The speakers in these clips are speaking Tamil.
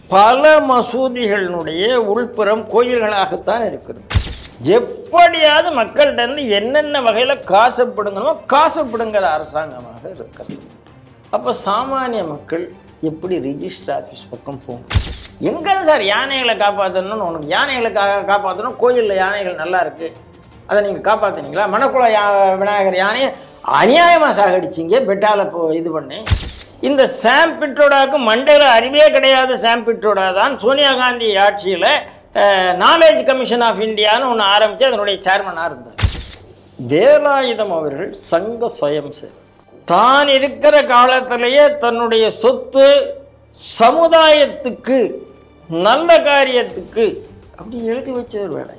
பல மசூதிகளினுடைய உள்புறம் கோயில்களாகத்தான் இருக்கிறது எப்படியாவது மக்கள்கிட்ட இருந்து என்னென்ன வகையில் காசப்படுங்கணுமோ காசப்படுங்கிற அரசாங்கமாக இருக்கிறது அப்போ சாமானிய மக்கள் எப்படி ரிஜிஸ்டர் ஆஃபீஸ் பக்கம் போகும் எங்கே சார் யானைகளை காப்பாற்றணும்னு உனக்கு யானைகளை கா காப்பாற்றணும் கோயிலில் யானைகள் நல்லா இருக்கு அதை நீங்கள் காப்பாற்றுனீங்களா மணக்குள யா விநாயகர் யானையை அநியாயமாக சாகடிச்சிங்க பெட்டால இப்போ இது பண்ணி இந்த சாம் பிட்ரோடாவுக்கு மண்டையில் அறிவே கிடையாத சாம் பிட்ரோடா தான் சோனியா காந்தி ஆட்சியில் நாலேஜ் கமிஷன் ஆஃப் இந்தியான்னு ஒன்று ஆரம்பித்து அதனுடைய சேர்மனாக இருந்தார் வேலாயுதம் அவர்கள் சங்க சுயம் சேர் தான் இருக்கிற காலத்திலேயே தன்னுடைய சொத்து சமுதாயத்துக்கு நல்ல காரியத்துக்கு அப்படி எழுதி வச்சவர் வேலை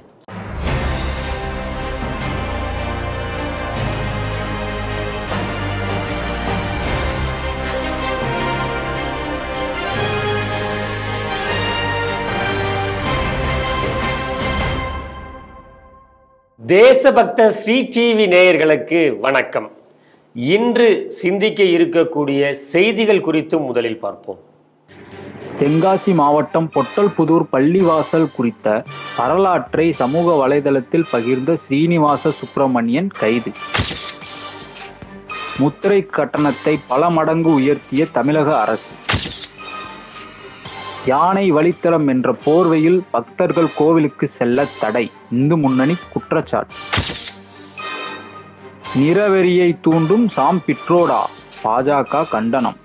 தேசபக்த ஸ்ரீ டிவி நேயர்களுக்கு வணக்கம் இன்று சிந்திக்க இருக்கக்கூடிய செய்திகள் குறித்து முதலில் பார்ப்போம் தென்காசி மாவட்டம் பொட்டல்புதூர் பள்ளிவாசல் குறித்த வரலாற்றை சமூக வலைதளத்தில் பகிர்ந்த ஸ்ரீனிவாச சுப்பிரமணியன் கைது முத்திரை கட்டணத்தை பல மடங்கு உயர்த்திய தமிழக அரசு யானை வழித்தடம் என்ற போர்வையில் பக்தர்கள் கோவிலுக்கு செல்ல தடை இந்து முன்னணி குற்றச்சாட்டு நிறவெறியை தூண்டும் சாம் பிட்ரோடா பாஜக கண்டனம்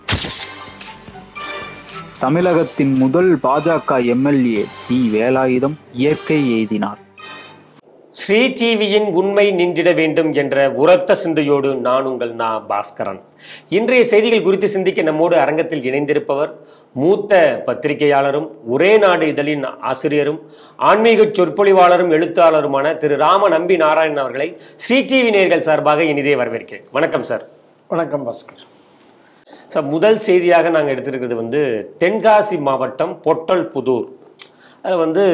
தமிழகத்தின் முதல் பாஜக எம்எல்ஏ சி வேலாயுதம் இயற்கை எய்தினார் ஸ்ரீ டிவியின் உண்மை நின்றிட வேண்டும் என்ற உரத்த சிந்தையோடு நான் உங்கள் நா பாஸ்கரன் இன்றைய செய்திகள் குறித்து சிந்திக்க நம்மோடு அரங்கத்தில் இணைந்திருப்பவர் மூத்த பத்திரிகையாளரும் ஒரே நாடு இதழின் ஆசிரியரும் ஆன்மீக சொற்பொழிவாளரும் எழுத்தாளருமான திரு ராம நம்பி நாராயணன் அவர்களை ஸ்ரீ டிவி நேர்கள் சார்பாக இனிதே வரவேற்கிறேன் வணக்கம் சார் வணக்கம் பாஸ்கர் சார் முதல் செய்தியாக நாங்கள் எடுத்திருக்கிறது வந்து தென்காசி மாவட்டம் பொட்டல் புதூர் அது வந்து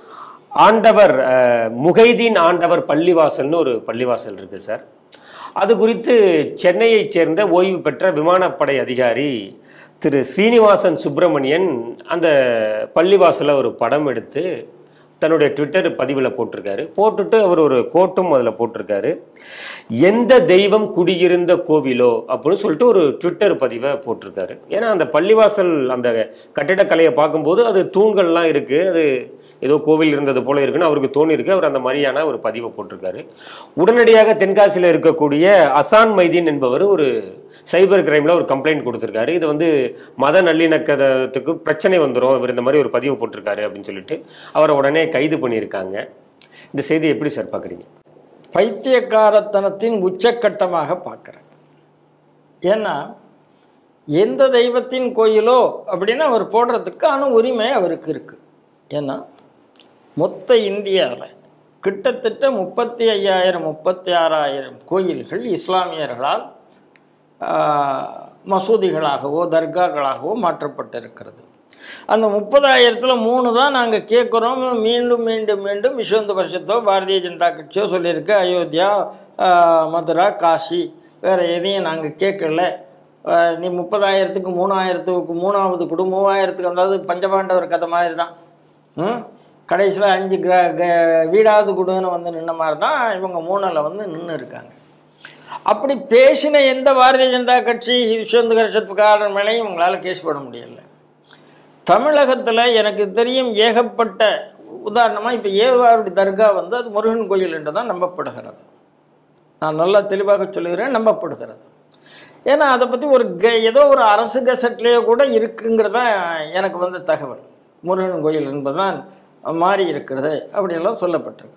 ஆண்டவர் அஹ், முகைதீன் ஆண்டவர் பள்ளிவாசல்னு ஒரு பள்ளிவாசல் இருக்கு சார் அது குறித்து சென்னையைச் சேர்ந்த ஓய்வு பெற்ற விமானப்படை அதிகாரி திரு ஸ்ரீனிவாசன் சுப்பிரமணியன் அந்த பள்ளிவாசலை ஒரு படம் எடுத்து தன்னுடைய ட்விட்டர் பதிவில் போட்டிருக்காரு போட்டுட்டு அவர் ஒரு கோட்டும் அதில் போட்டிருக்காரு எந்த தெய்வம் குடியிருந்த கோவிலோ அப்படின்னு சொல்லிட்டு ஒரு ட்விட்டர் பதிவை போட்டிருக்காரு ஏன்னா அந்த பள்ளிவாசல் அந்த கட்டிடக்கலையை பார்க்கும்போது அது தூண்கள்லாம் இருக்குது அது ஏதோ கோவில் இருந்தது போல இருக்குன்னு அவருக்கு தோணி இருக்கு அவர் அந்த மாதிரியான ஒரு பதிவை போட்டிருக்காரு உடனடியாக தென்காசியில் இருக்கக்கூடிய அசான் மைதீன் என்பவர் ஒரு சைபர் கிரைமில் ஒரு கம்ப்ளைண்ட் கொடுத்துருக்காரு இது வந்து மத நல்லிணக்கத்துக்கு பிரச்சனை வந்துடும் இவர் இந்த மாதிரி ஒரு பதிவு போட்டிருக்காரு அப்படின்னு சொல்லிட்டு அவரை உடனே கைது பண்ணியிருக்காங்க இந்த செய்தி எப்படி சார் பார்க்குறீங்க பைத்தியக்காரத்தனத்தின் உச்சக்கட்டமாக பார்க்குறேன் ஏன்னா எந்த தெய்வத்தின் கோயிலோ அப்படின்னு அவர் போடுறதுக்கான உரிமை அவருக்கு இருக்கு ஏன்னா மொத்த இந்தியாவில் கிட்டத்தட்ட முப்பத்தி ஐயாயிரம் முப்பத்தி ஆறாயிரம் கோயில்கள் இஸ்லாமியர்களால் ஆஹ், மசூதிகளாகவோ தர்காக்களாகவோ மாற்றப்பட்டிருக்கிறது அந்த முப்பதாயிரத்தில் மூணு தான் நாங்கள் கேட்குறோம் மீண்டும் மீண்டும் மீண்டும் விஸ்வந்த பரிஷத்தோ பாரதிய ஜனதா கட்சியோ சொல்லியிருக்கு அயோத்தியா ஆஹ், மதுரா காஷி வேறு எதையும் நாங்கள் கேட்கல ஆஹ், நீ முப்பதாயிரத்துக்கு மூணாயிரத்துக்கு மூணாவது கொடு மூவாயிரத்துக்கு அதாவது பஞ்சபாண்டவர் கதை மாதிரி தான் ம் கடைசியில் அஞ்சு கிர க- வீடாவது கொடுன்னு வந்து நின்ன மாதிரி தான் இவங்க மூணில் வந்து நின்று இருக்காங்க அப்படி பேசின எந்த பாரதிய ஜனதா கட்சி விஸ்வந்து கட்சத்துக்காரன் மேலேயும் உங்களால் கேஸ் போட முடியல தமிழகத்தில் எனக்கு தெரியும் ஏகப்பட்ட உதாரணமாக இப்போ ஏவாருடைய தர்கா வந்து அது முருகன் கோயில் என்று தான் நம்பப்படுகிறது நான் நல்லா தெளிவாக சொல்லுகிறேன் நம்பப்படுகிறது ஏன்னா அதை பற்றி ஒரு க ஏதோ ஒரு அரசு கசட்லேயே கூட இருக்குங்கிறது தான் எனக்கு வந்த தகவல் முருகன் கோயில் என்பதுதான் மாறி இருக்கிறது அப்படின்லாம் சொல்லப்பட்டிருக்கு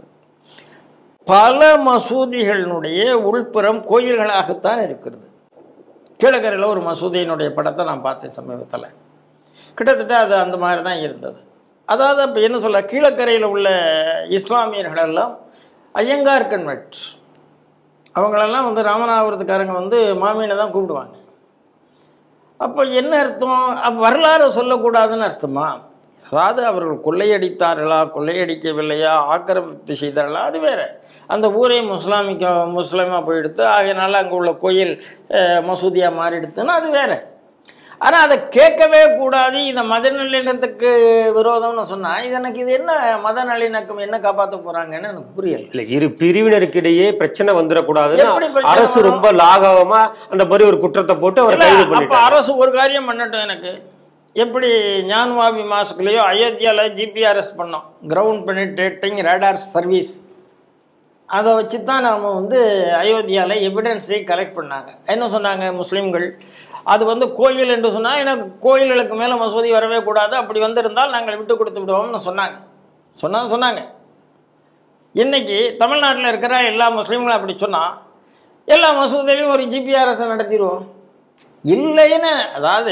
பல மசூதிகளினுடைய உள்புறம் கோயில்களாகத்தான் இருக்கிறது கீழக்கரையில் ஒரு மசூதியினுடைய படத்தை நான் பார்த்தேன் சமீபத்தில் கிட்டத்தட்ட அது அந்த மாதிரி தான் இருந்தது அதாவது இப்போ என்ன சொல்ல கீழக்கரையில் உள்ள இஸ்லாமியர்கள் எல்லாம் ஐயங்கார் கன்வெர்ட் அவங்களெல்லாம் வந்து ராமநாதபுரத்துக்காரங்க வந்து மாமீனை தான் கூப்பிடுவாங்க அப்போ என்ன அர்த்தம் அப்ப வரலாறு சொல்லக்கூடாதுன்னு அர்த்தமா அதாவது அவர்கள் கொள்ளையடித்தார்களா கொள்ளையடிக்கவில்லையா ஆக்கிரமிப்பு செய்தார்களா அது வேற அந்த ஊரே முஸ்லாமிக்க முஸ்லீமாக போயிடுத்து ஆகையினால அங்கே உள்ள கோயில் அஹ், மசூதியாக மாறிடுத்துன்னா அது வேற ஆனால் அதை கேட்கவே கூடாது இந்த மத நல்லிணக்கத்துக்கு விரோதம்னு சொன்னால் இது எனக்கு இது என்ன மத நல்லிணக்கம் என்ன காப்பாற்ற போகிறாங்கன்னு எனக்கு புரியல இல்ல இரு பிரிவினருக்கிடையே பிரச்சனை வந்துடக்கூடாதுன்னு எப்படி பிரச்சனை அரசு வரும்? ரொம்ப லாகவமா அந்த மாதிரி ஒரு குற்றத்தை போட்டு அவரை இல்ல, கைது அப்ப பண்ணிட்டாங்க அரசு ஒரு காரியம் பண்ணட்டும் எனக்கு எப்படி ஞான்வாபி மாசுக்குள்ளேயோ அயோத்தியாவில் ஜிபிஆர்எஸ் பண்ணோம் கிரவுண்ட் பெனிட்ரேட்டிங் ரேடார் சர்வீஸ் அதை வச்சு தான் நாம் வந்து அயோத்தியாவில் எவிடன்ஸை கலெக்ட் பண்ணாங்க என்ன சொன்னாங்க முஸ்லீம்கள் அது வந்து கோயில் என்று சொன்னால் எனக்கு கோயில்களுக்கு மேலே மசூதி வரவே கூடாது அப்படி வந்திருந்தால் நாங்கள் விட்டு கொடுத்து விடுவோம்னு சொன்னாங்க சொன்னா சொன்னாங்க இன்னைக்கு தமிழ்நாட்டில் இருக்கிற எல்லா முஸ்லீம்களும் அப்படி சொன்னால் எல்லா மசூதியிலையும் ஒரு ஜிபிஆர்எஸை நடத்திடுவோம் இல்லைன்னு அதாவது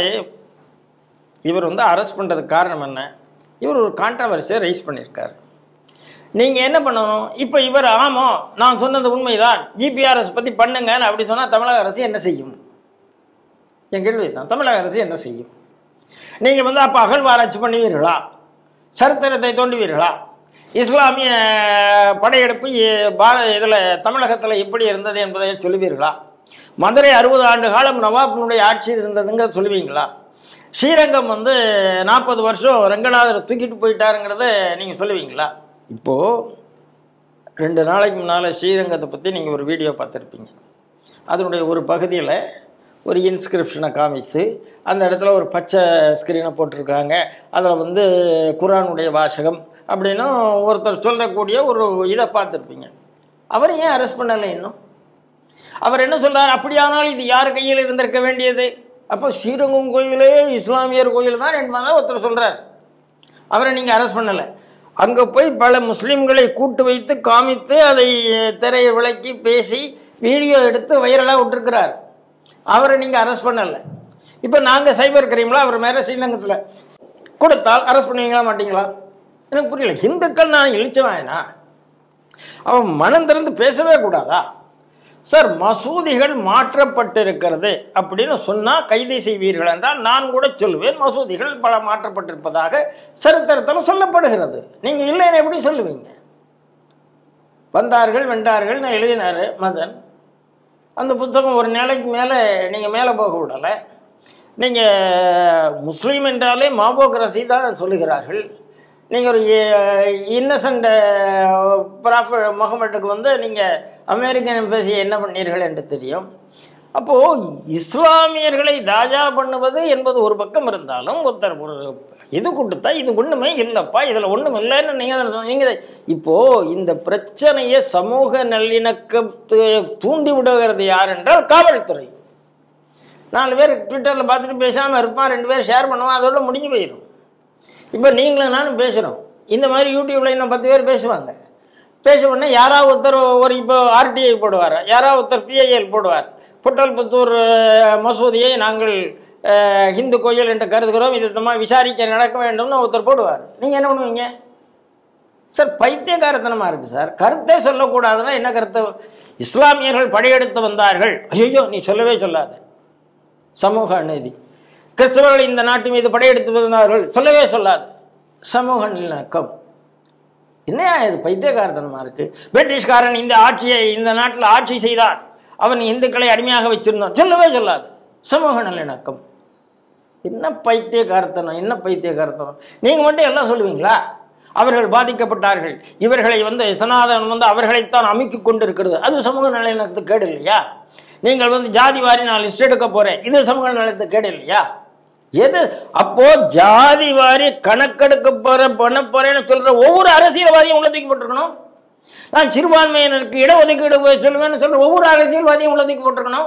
இவர் வந்து அரெஸ்ட் பண்ணுறதுக்கு காரணம் என்ன இவர் ஒரு கான்ட்ரவர்சியை ரைஸ் பண்ணியிருக்காரு நீங்கள் என்ன பண்ணணும் இப்போ இவர் ஆமாம் நான் சொன்னது உண்மைதான் ஜிபிஆர்எஸ் பற்றி பண்ணுங்கன்னு அப்படி சொன்னால் தமிழக அரசு என்ன செய்யும் என் கேள்வி தான் தமிழக அரசு என்ன செய்யும் நீங்கள் வந்து அப்போ அகழ்வாராய்ச்சி பண்ணுவீர்களா சரித்திரத்தை தோண்டுவீர்களா இஸ்லாமிய படையெடுப்பு இ- பார இதில் தமிழகத்தில் எப்படி இருந்தது என்பதை சொல்லுவீர்களா மதுரை அறுபது ஆண்டு காலம் நவாபினுடைய ஆட்சி இருந்ததுங்க சொல்லுவீங்களா ஸ்ரீரங்கம் வந்து நாற்பது வருஷம் ரங்கநாதர் தூக்கிட்டு போயிட்டாருங்கிறத நீங்கள் சொல்லுவீங்களா இப்போது ரெண்டு நாளைக்கு முன்னால் ஸ்ரீரங்கத்தை பற்றி நீங்கள் ஒரு வீடியோ பார்த்துருப்பீங்க அதனுடைய ஒரு பகுதியில் ஒரு இன்ஸ்கிரிப்ஷனை காமித்து அந்த இடத்துல ஒரு பச்சை ஸ்க்ரீனை போட்டிருக்காங்க அதில் வந்து குரானுடைய வாசகம் அப்படின்னு ஒருத்தர் சொல்லக்கூடிய ஒரு இதை பார்த்துருப்பீங்க அவர் ஏன் அரெஸ்ட் பண்ணலை இன்னும் அவர் என்ன சொல்றார் அப்படியானால் இது யார் கையில் இருந்திருக்க வேண்டியது அப்போ ஸ்ரீரங்கம் கோயிலே இஸ்லாமியர் கோயில் தான் என்பதான் ஒருத்தர் சொல்றார் அவரை நீங்கள் அரெஸ்ட் பண்ணலை அங்கே போய் பல முஸ்லீம்களை கூட்டு வைத்து காமித்து அதை திரையை விளக்கி பேசி வீடியோ எடுத்து வைரலாக விட்டுருக்கிறார் அவரை நீங்கள் அரெஸ்ட் பண்ணலை இப்போ நாங்கள் சைபர் கிரைமில் அவர் மேலே ஸ்ரீரங்கத்தில் கொடுத்தால் அரெஸ்ட் பண்ணுவீங்களா மாட்டீங்களா எனக்கு புரியல இந்துக்கள் நான் இழிச்சவாயனா அவன் மனம் திறந்து பேசவே கூடாதா சார் மசூதிகள் மாற்றப்பட்டிருக்கிறது அப்படின்னு சொன்னால் கைது செய்வீர்கள் என்றால் நான் கூட சொல்லுவேன் மசூதிகள் பல மாற்றப்பட்டிருப்பதாக சரித்திரத்தில் சொல்லப்படுகிறது நீங்கள் இல்லைன்னு எப்படி சொல்லுவீங்க வந்தார்கள் வென்றார்கள் நான் எழுதினார் மதன் அந்த புத்தகம் ஒரு நிலைக்கு மேலே நீங்கள் மேலே போக விடலை நீங்கள் முஸ்லீம் என்றாலே மாபோக்ரசி தான் சொல்லுகிறார்கள் நீங்கள் ஒரு இன்னசென்ட் ப்ராஃப முகமட்டுக்கு வந்து நீங்கள் அமெரிக்கன் எம்பசி என்ன பண்ணீர்கள் என்று தெரியும் அப்போது இஸ்லாமியர்களை தாஜா பண்ணுவது என்பது ஒரு பக்கம் இருந்தாலும் ஒருத்தர் ஒரு இது கொடுத்தா இது ஒன்றுமே இல்லைப்பா இதில் ஒன்றும் இல்லைன்னு நீங்கள் நீங்கள் இப்போது இந்த பிரச்சனையை சமூக நல்லிணக்கத்தை தூண்டி விடுகிறது யார் என்றால் காவல்துறை நாலு பேர் ட்விட்டரில் பார்த்துட்டு பேசாமல் இருப்பான் ரெண்டு பேர் ஷேர் பண்ணுவான் அதோட முடிஞ்சு போயிடும் இப்போ நீங்களும் நானும் பேசுகிறோம் இந்த மாதிரி யூடியூப்ல இன்னும் பத்து பேர் பேசுவாங்க பேச உடனே யாராவது ஒருத்தர் ஒரு இப்போ ஆர்டிஐ போடுவார் யாராவது ஒருத்தர் பிஐஎல் போடுவார் புட்டல்புத்தூர் அஹ், மசூதியை நாங்கள் அஹ், இந்து கோயில் என்று கருதுகிறோம் இது சும்மா விசாரிக்க நடக்க வேண்டும்னு ஒருத்தர் போடுவார் நீங்கள் என்ன பண்ணுவீங்க சார் பைத்தியக்காரத்தனமாக இருக்குது சார் கருத்தே சொல்லக்கூடாதுன்னா என்ன கருத்து இஸ்லாமியர்கள் படையெடுத்து வந்தார்கள் ஐயோ நீ சொல்லவே சொல்லாத சமூக அநீதி கிறிஸ்தவர்கள் இந்த நாட்டு மீது படையெடுத்து வந்தார்கள் சொல்லவே சொல்லாது சமூக நல்லிணக்கம் என்னையா இது பைத்தியக்காரத்தனமா இருக்கு பிரிட்டிஷ்காரன் இந்த ஆட்சியை இந்த நாட்டில் ஆட்சி செய்தான் அவன் இந்துக்களை அடிமையாக வச்சிருந்தான் சொல்லவே சொல்லாது சமூக நல்லிணக்கம் என்ன பைத்தியக்காரத்தனம் என்ன பைத்தியக்காரத்தனம் நீங்க மட்டும் எல்லாம் சொல்லுவீங்களா அவர்கள் பாதிக்கப்பட்டார்கள் இவர்களை வந்து சனாதனம் வந்து அவர்களைத்தான் அமைக்கி கொண்டு இருக்கிறது அது சமூக நல்லிணக்கத்துக்கு கேடு இல்லையா நீங்கள் வந்து ஜாதி வாரி நான் லிஸ்ட் எடுக்க போறேன் இது சமூக நலத்துக்கு கேடு இல்லையா எது அப்போ ஜாதி வாரி கணக்கெடுக்க போற பண்ண போறேன்னு சொல்ற ஒவ்வொரு அரசியல்வாதியும் உள்ள தூக்கி போட்டிருக்கணும் நான் சிறுபான்மையினருக்கு இடஒதுக்கீடு போய் சொல்லுவேன்னு சொல்ற ஒவ்வொரு அரசியல்வாதியும் உள்ள தூக்கி போட்டிருக்கணும்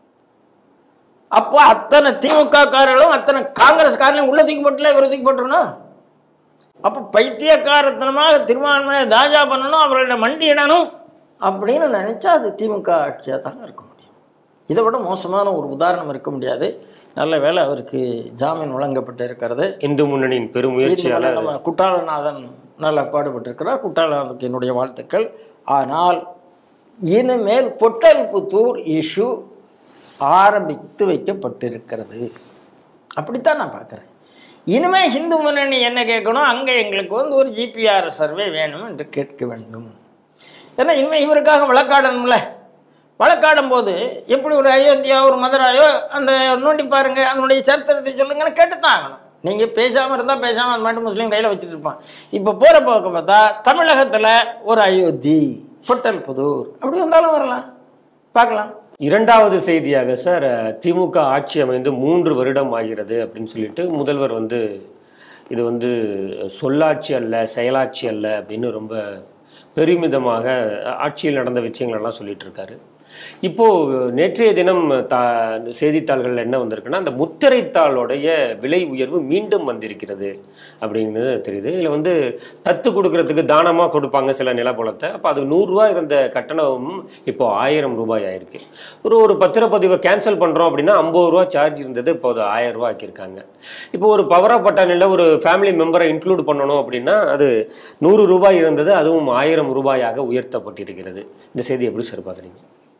அப்போ அத்தனை திமுக காரர்களும் அத்தனை காங்கிரஸ் காரர்களும் உள்ள தூக்கி போட்டுல இவரை தூக்கி போட்டிருக்கணும் அப்போ பைத்தியக்காரத்தனமாக திருமான்மையை தாஜா பண்ணணும் அவர்களிடம் மண்டியிடணும் அப்படின்னு நினைச்சா அது திமுக ஆட்சியாக தாங்க இருக்க முடியும் இதை விட மோசமான ஒரு உதாரணம் இருக்க முடியாது நல்ல வேளை அவருக்கு ஜாமீன் வழங்கப்பட்டு இருக்கிறது இந்து முன்னணியின் பெருமுயற்சியால நம்ம குட்டாளநாதன் நல்லா பாடுபட்டிருக்கிறார் குட்டாளநாதனுக்கு என்னுடைய வாழ்த்துக்கள் ஆனால் இனிமேல் பொட்டல்புத்தூர் இஷ்யூ ஆரம்பித்து வைக்கப்பட்டிருக்கிறது அப்படித்தான் நான் பார்க்குறேன் இனிமே ஹிந்து முன்னணி என்ன கேட்கணும் அங்கே எங்களுக்கு வந்து ஒரு ஜிபிஆர் சர்வே வேணும் என்று கேட்க வேண்டும் ஏன்னா இனிமேல் இவருக்காக வழக்காடணும்ல வழக்காடும் போது எப்படி ஒரு அயோத்தியா ஒரு மதுராயோ அந்த நோண்டி பாருங்க அதனுடைய சரித்திரத்தை சொல்லுங்கன்னு கேட்டுத்தான் ஆகணும் நீங்கள் பேசாமல் இருந்தால் பேசாமல் அது மட்டும் முஸ்லீம் கையில் வச்சுட்டு இருப்பான் இப்போ போகிற போக்க பார்த்தா தமிழகத்தில் ஒரு அயோத்தி பொட்டல் புதூர் அப்படி வந்தாலும் வரலாம் பார்க்கலாம் இரண்டாவது செய்தியாக சார் திமுக ஆட்சி அமைந்து மூன்று வருடம் ஆகிறது அப்படின்னு சொல்லிட்டு முதல்வர் வந்து இது வந்து சொல்லாட்சி அல்ல செயலாட்சி அல்ல அப்படின்னு ரொம்ப பெருமிதமாக ஆட்சியில் நடந்த விஷயங்கள் எல்லாம் சொல்லிட்டு இருக்காரு இப்போ நேற்றைய தினம் தா செய்தித்தாள்கள் என்ன வந்திருக்குன்னா அந்த முத்திரைத்தாளுடைய விலை உயர்வு மீண்டும் வந்திருக்கிறது அப்படிங்கிறது தெரியுது இதில் வந்து தத்து கொடுக்கறதுக்கு தானமாக கொடுப்பாங்க சில நிலப்பலத்தை அப்போ அது நூறுரூவா இருந்த கட்டணம் இப்போ ஆயிரம் ரூபாய் ஆயிருக்கு ஒரு ஒரு பத்திரப்பதிவை கேன்சல் பண்ணுறோம் அப்படின்னா ஐம்பது ரூபா சார்ஜ் இருந்தது இப்போ அது ஆயிரம் ரூபா ஆக்கியிருக்காங்க இப்போ ஒரு பவரப்பட்டனில் ஒரு ஃபேமிலி மெம்பரை இன்க்ளூட் பண்ணணும் அப்படின்னா அது நூறு ரூபாய் இருந்தது அதுவும் ஆயிரம் ரூபாயாக உயர்த்தப்பட்டிருக்கிறது இந்த செய்தி எப்படி சார் பார்க்குறீங்க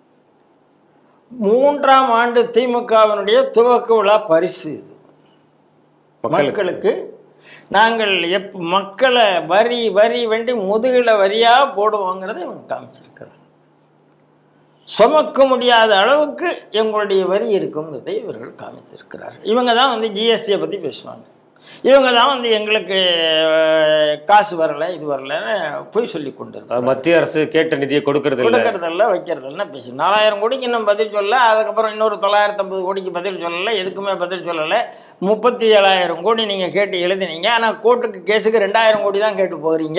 மூன்றாம் ஆண்டு திமுகவினுடைய துவக்க விழா பரிசு இது மக்களுக்கு. மக்களுக்கு நாங்கள் எப் மக்களை வரி வரி வேண்டி முதுகில வரியா போடுவோங்கிறத இவங்க காமிச்சிருக்கிறார் சுமக்க முடியாத அளவுக்கு எங்களுடைய வரி இருக்குங்கிறதை இவர்கள் காமித்திருக்கிறார் இவங்க தான் வந்து ஜிஎஸ்டியை பற்றி பேசுவாங்க இவங்க தான் வந்து எங்களுக்கு அஹ், காசு வரல இது வரலன்னு போய் சொல்லி கொண்டு அஹ் மத்திய அரசு கேட்ட நிதியை கொடுக்கறது இல்ல கொடுக்கறதில்ல வைக்கிறதில்ல பேசி நாலாயிரம் கோடிக்கு இன்னும் பதில் சொல்ல அதுக்கப்புறம் இன்னொரு தொள்ளாயிரத்தி ஐம்பது கோடிக்கு பதில் சொல்லலை எதுக்குமே பதில் சொல்லலை முப்பத்தி ஏழாயிரம் கோடி நீங்கள் கேட்டு எழுதினீங்க ஆனால் கோர்ட்டுக்கு கேஸுக்கு ரெண்டாயிரம் கோடி தான் கேட்டு போகிறீங்க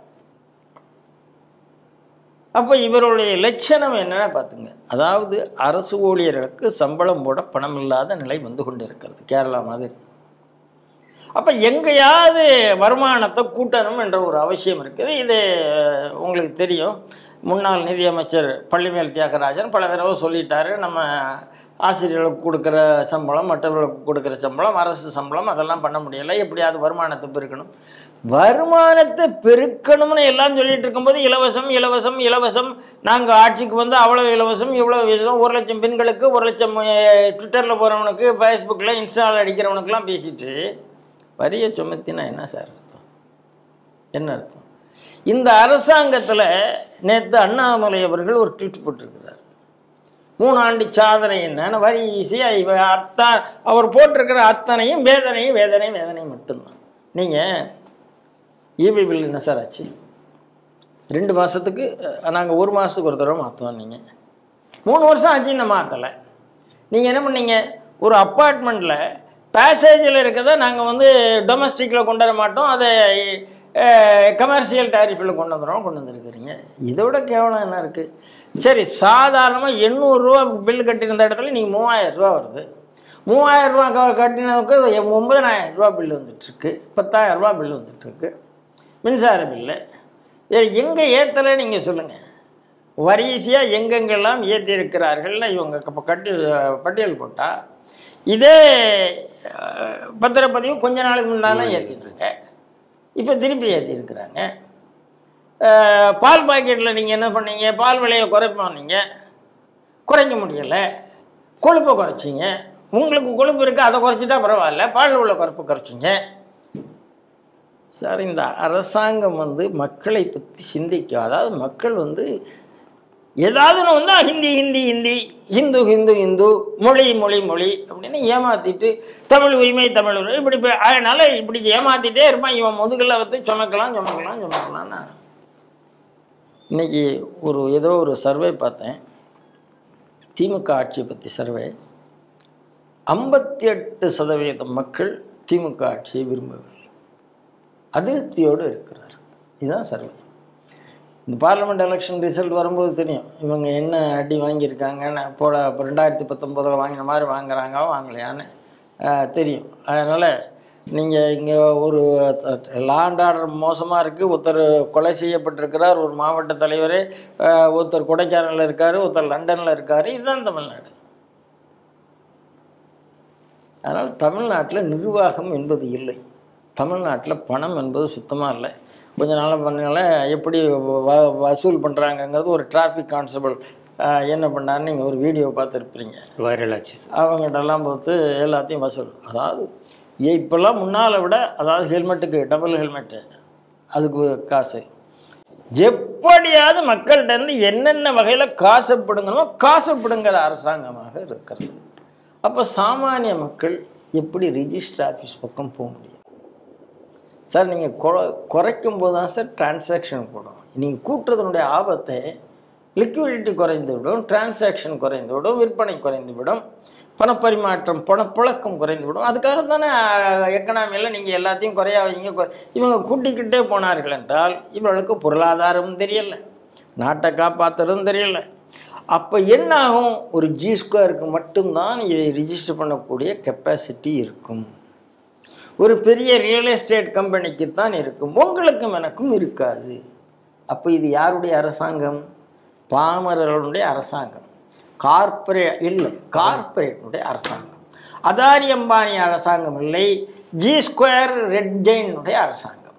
அப்போ இவருடைய லட்சணம் என்னன்னா பார்த்துங்க அதாவது அரசு ஊழியர்களுக்கு சம்பளம் போட பணம் இல்லாத நிலை வந்து கொண்டு இருக்கிறது கேரளா மாதிரி அப்போ எங்கேயாவது வருமானத்தை கூட்டணும் என்ற ஒரு அவசியம் இருக்குது இது உங்களுக்கு தெரியும் முன்னாள் நிதியமைச்சர் பள்ளிமேல் தியாகராஜன் பல தடவை சொல்லிட்டாரு நம்ம ஆசிரியர்களுக்கு கொடுக்குற சம்பளம் மற்றவர்களுக்கு கொடுக்குற சம்பளம் அரசு சம்பளம் அதெல்லாம் பண்ண முடியலை எப்படியாவது வருமானத்தை பெருக்கணும் வருமானத்தை பெருக்கணும்னு எல்லாம் சொல்லிட்டு இருக்கும்போது இலவசம் இலவசம் இலவசம் நாங்கள் ஆட்சிக்கு வந்து அவ்வளோ இலவசம் இவ்வளோ இலவசம் ஒரு லட்சம் பெண்களுக்கு ஒரு லட்சம் ட்விட்டரில் போகிறவனுக்கு ஃபேஸ்புக்கில் இன்ஸ்டாவில் அடிக்கிறவனுக்கெல்லாம் பேசிட்டு வரியை சுமத்தினா என்ன சார் அர்த்தம் என்ன அர்த்தம் இந்த அரசாங்கத்தில் நேற்று அண்ணாமலை அவர்கள் ஒரு ட்வீட் போட்டிருக்கிறார் மூணு ஆண்டு சாதனை என்னன்னு வரி ஈஸியாக இவ அத்தா அவர் போட்டிருக்கிற அத்தனையும் வேதனையும் வேதனை வேதனை மட்டும்தான் நீங்கள் ஈபி பில் என்ன சார் ஆச்சு ரெண்டு மாதத்துக்கு நாங்கள் ஒரு மாதத்துக்கு ஒரு தடவை மாற்றுவோம் நீங்கள் மூணு வருஷம் ஆச்சு இன்னும் மாற்றலை நீங்கள் என்ன பண்ணீங்க ஒரு அப்பார்ட்மெண்ட்டில் பேசேஜில் இருக்கதை நாங்கள் வந்து டொமஸ்டிக்கில் கொண்டு வர மாட்டோம் அதை கமர்ஷியல் டாரிஃபில் கொண்டு வந்துடுறோம் கொண்டு வந்திருக்கிறீங்க இதோட கேவலம் என்ன இருக்குது சரி சாதாரணமாக எண்ணூறுரூவா பில் கட்டியிருந்த இடத்துல நீங்கள் மூவாயிரம் ரூபா வருது மூவாயிரம் ரூபா க கட்டினவுக்கு ஒன்பதாயிரம் ரூபா பில் வந்துட்டுருக்கு பத்தாயிரம் ரூபா பில் வந்துட்டுருக்கு மின்சார பில்லு எங்கே ஏற்றலை நீங்கள் சொல்லுங்கள் வரிசையாக எங்கெங்கெல்லாம் ஏற்றிருக்கிறார்கள்னு இவங்க க- கட்டி பட்டியல் போட்டால் இதே அஹ், பத்திரப்பதிவு கொஞ்ச நாளுக்கு முன்னால ஏற்றினாங்க இப்போ திருப்பி ஏற்றிருக்கிறாங்க பால் பாக்கெட்டில் நீங்கள் என்ன பண்ணீங்க பால் விலையை குறைப்போம் நீங்கள் குறைக்க முடியலை கொழுப்பை குறைச்சிங்க உங்களுக்கு கொழுப்பு இருக்குது அதை குறைச்சிட்டா பரவாயில்ல பால் உள்ள கொழுப்பு குறைச்சிங்க சார் இந்த அரசாங்கம் வந்து மக்களை பற்றி சிந்திக்கும் அதாவது மக்கள் வந்து ஏதாவது ஒன்று வந்து ஹிந்தி ஹிந்தி ஹிந்தி ஹிந்து ஹிந்து ஹிந்து மொழி மொழி மொழி அப்படின்னு ஏமாத்திட்டு தமிழ் உரிமை தமிழ் உரிமை இப்படி போய் அதனால இப்படி ஏமாத்திட்டே இருப்பான் இவன் முதுகில் வந்து சுமக்கலாம் சுமக்கலாம் சுமக்கலாம்னா இன்னைக்கு ஒரு ஏதோ ஒரு சர்வே பார்த்தேன் திமுக ஆட்சியை பற்றி சர்வே ஐம்பத்தி எட்டு சதவீதம் மக்கள் திமுக ஆட்சியை விரும்பவில்லை அதிருப்தியோடு இருக்கிறார் இதுதான் சர்வே இந்த பார்லிமெண்ட் எலெக்ஷன் ரிசல்ட் வரும்போது தெரியும் இவங்க என்ன அடி வாங்கியிருக்காங்கன்னு போல இப்போ ரெண்டாயிரத்தி பத்தொம்போதில் வாங்கின மாதிரி வாங்குறாங்க வாங்கலையான்னு ஆஹ், தெரியும் அதனால் நீங்கள் இங்கே ஒரு லாண்ட் ஆர்டர் மோசமாக இருக்குது ஒருத்தர் கொலை செய்யப்பட்டிருக்கிறார் ஒரு மாவட்ட தலைவர் ஒருத்தர் கொடைக்கானலில் இருக்கார் ஒருத்தர் லண்டனில் இருக்கார் இதுதான் தமிழ்நாடு அதனால் தமிழ்நாட்டில் நிர்வாகம் என்பது இல்லை தமிழ்நாட்டில் பணம் என்பது சுத்தமாக இல்லை கொஞ்ச நாள் பண்ணால எப்படி வ வசூல் பண்ணுறாங்கங்கிறது ஒரு டிராஃபிக் கான்ஸ்டபிள் என்ன பண்ணாருன்னு நீங்கள் ஒரு வீடியோ பார்த்துருப்பீங்க வைரல் ஆச்சு சார் அவங்ககிட்டலாம் பார்த்து எல்லாத்தையும் வசூல் அதாவது ஏ- இப்போல்லாம் முன்னால் விட அதாவது ஹெல்மெட்டுக்கு டபுள் ஹெல்மெட்டு அதுக்கு காசு எப்படியாவது மக்கள்கிட்ட இருந்து என்னென்ன வகையில் காசை பிடுங்கணுமோ காசை பிடுங்குற அரசாங்கமாக இருக்கிறது அப்போ சாமானிய மக்கள் எப்படி ரிஜிஸ்டர் ஆஃபீஸ் பக்கம் போக முடியும் சார் நீங்கள் குறைக்கும் போது தான் சார் டிரான்சாக்ஷன் போடும் நீங்கள் கூட்டுறதுனுடைய ஆபத்தை லிக்விடிட்டி குறைந்து விடும் டிரான்சாக்ஷன் குறைந்து விடும் விற்பனை குறைந்து விடும் பணப்பரிமாற்றம் பணப்புழக்கம் குறைந்து விடும் அதுக்காக தானே எக்கனாமியில் நீங்கள் எல்லாத்தையும் குறையா வைங்க குறை- இவங்க கூட்டிக்கிட்டே போனார்கள் என்றால் இவர்களுக்கு பொருளாதாரமும் தெரியல நாட்டை காப்பாற்றுறதும் தெரியல அப்போ என்ன ஆகும் ஒரு ஜி ஸ்கொயருக்கு மட்டும்தான் இதை ரிஜிஸ்டர் பண்ணக்கூடிய கெப்பாசிட்டி இருக்கும் ஒரு பெரிய ரியல் எஸ்டேட் கம்பெனிக்கு தான் இருக்கும் உங்களுக்கும் எனக்கும் இருக்காது அப்போ இது யாருடைய அரசாங்கம் பாமரர்களுடைய அரசாங்கம் கார்ப்பரேட் இல்லை கார்ப்பரேட்டுடைய அரசாங்கம் அதானி அம்பானி அரசாங்கம் இல்லை ஜி ஸ்கொயர் ரெட் ஜெயினுடைய அரசாங்கம்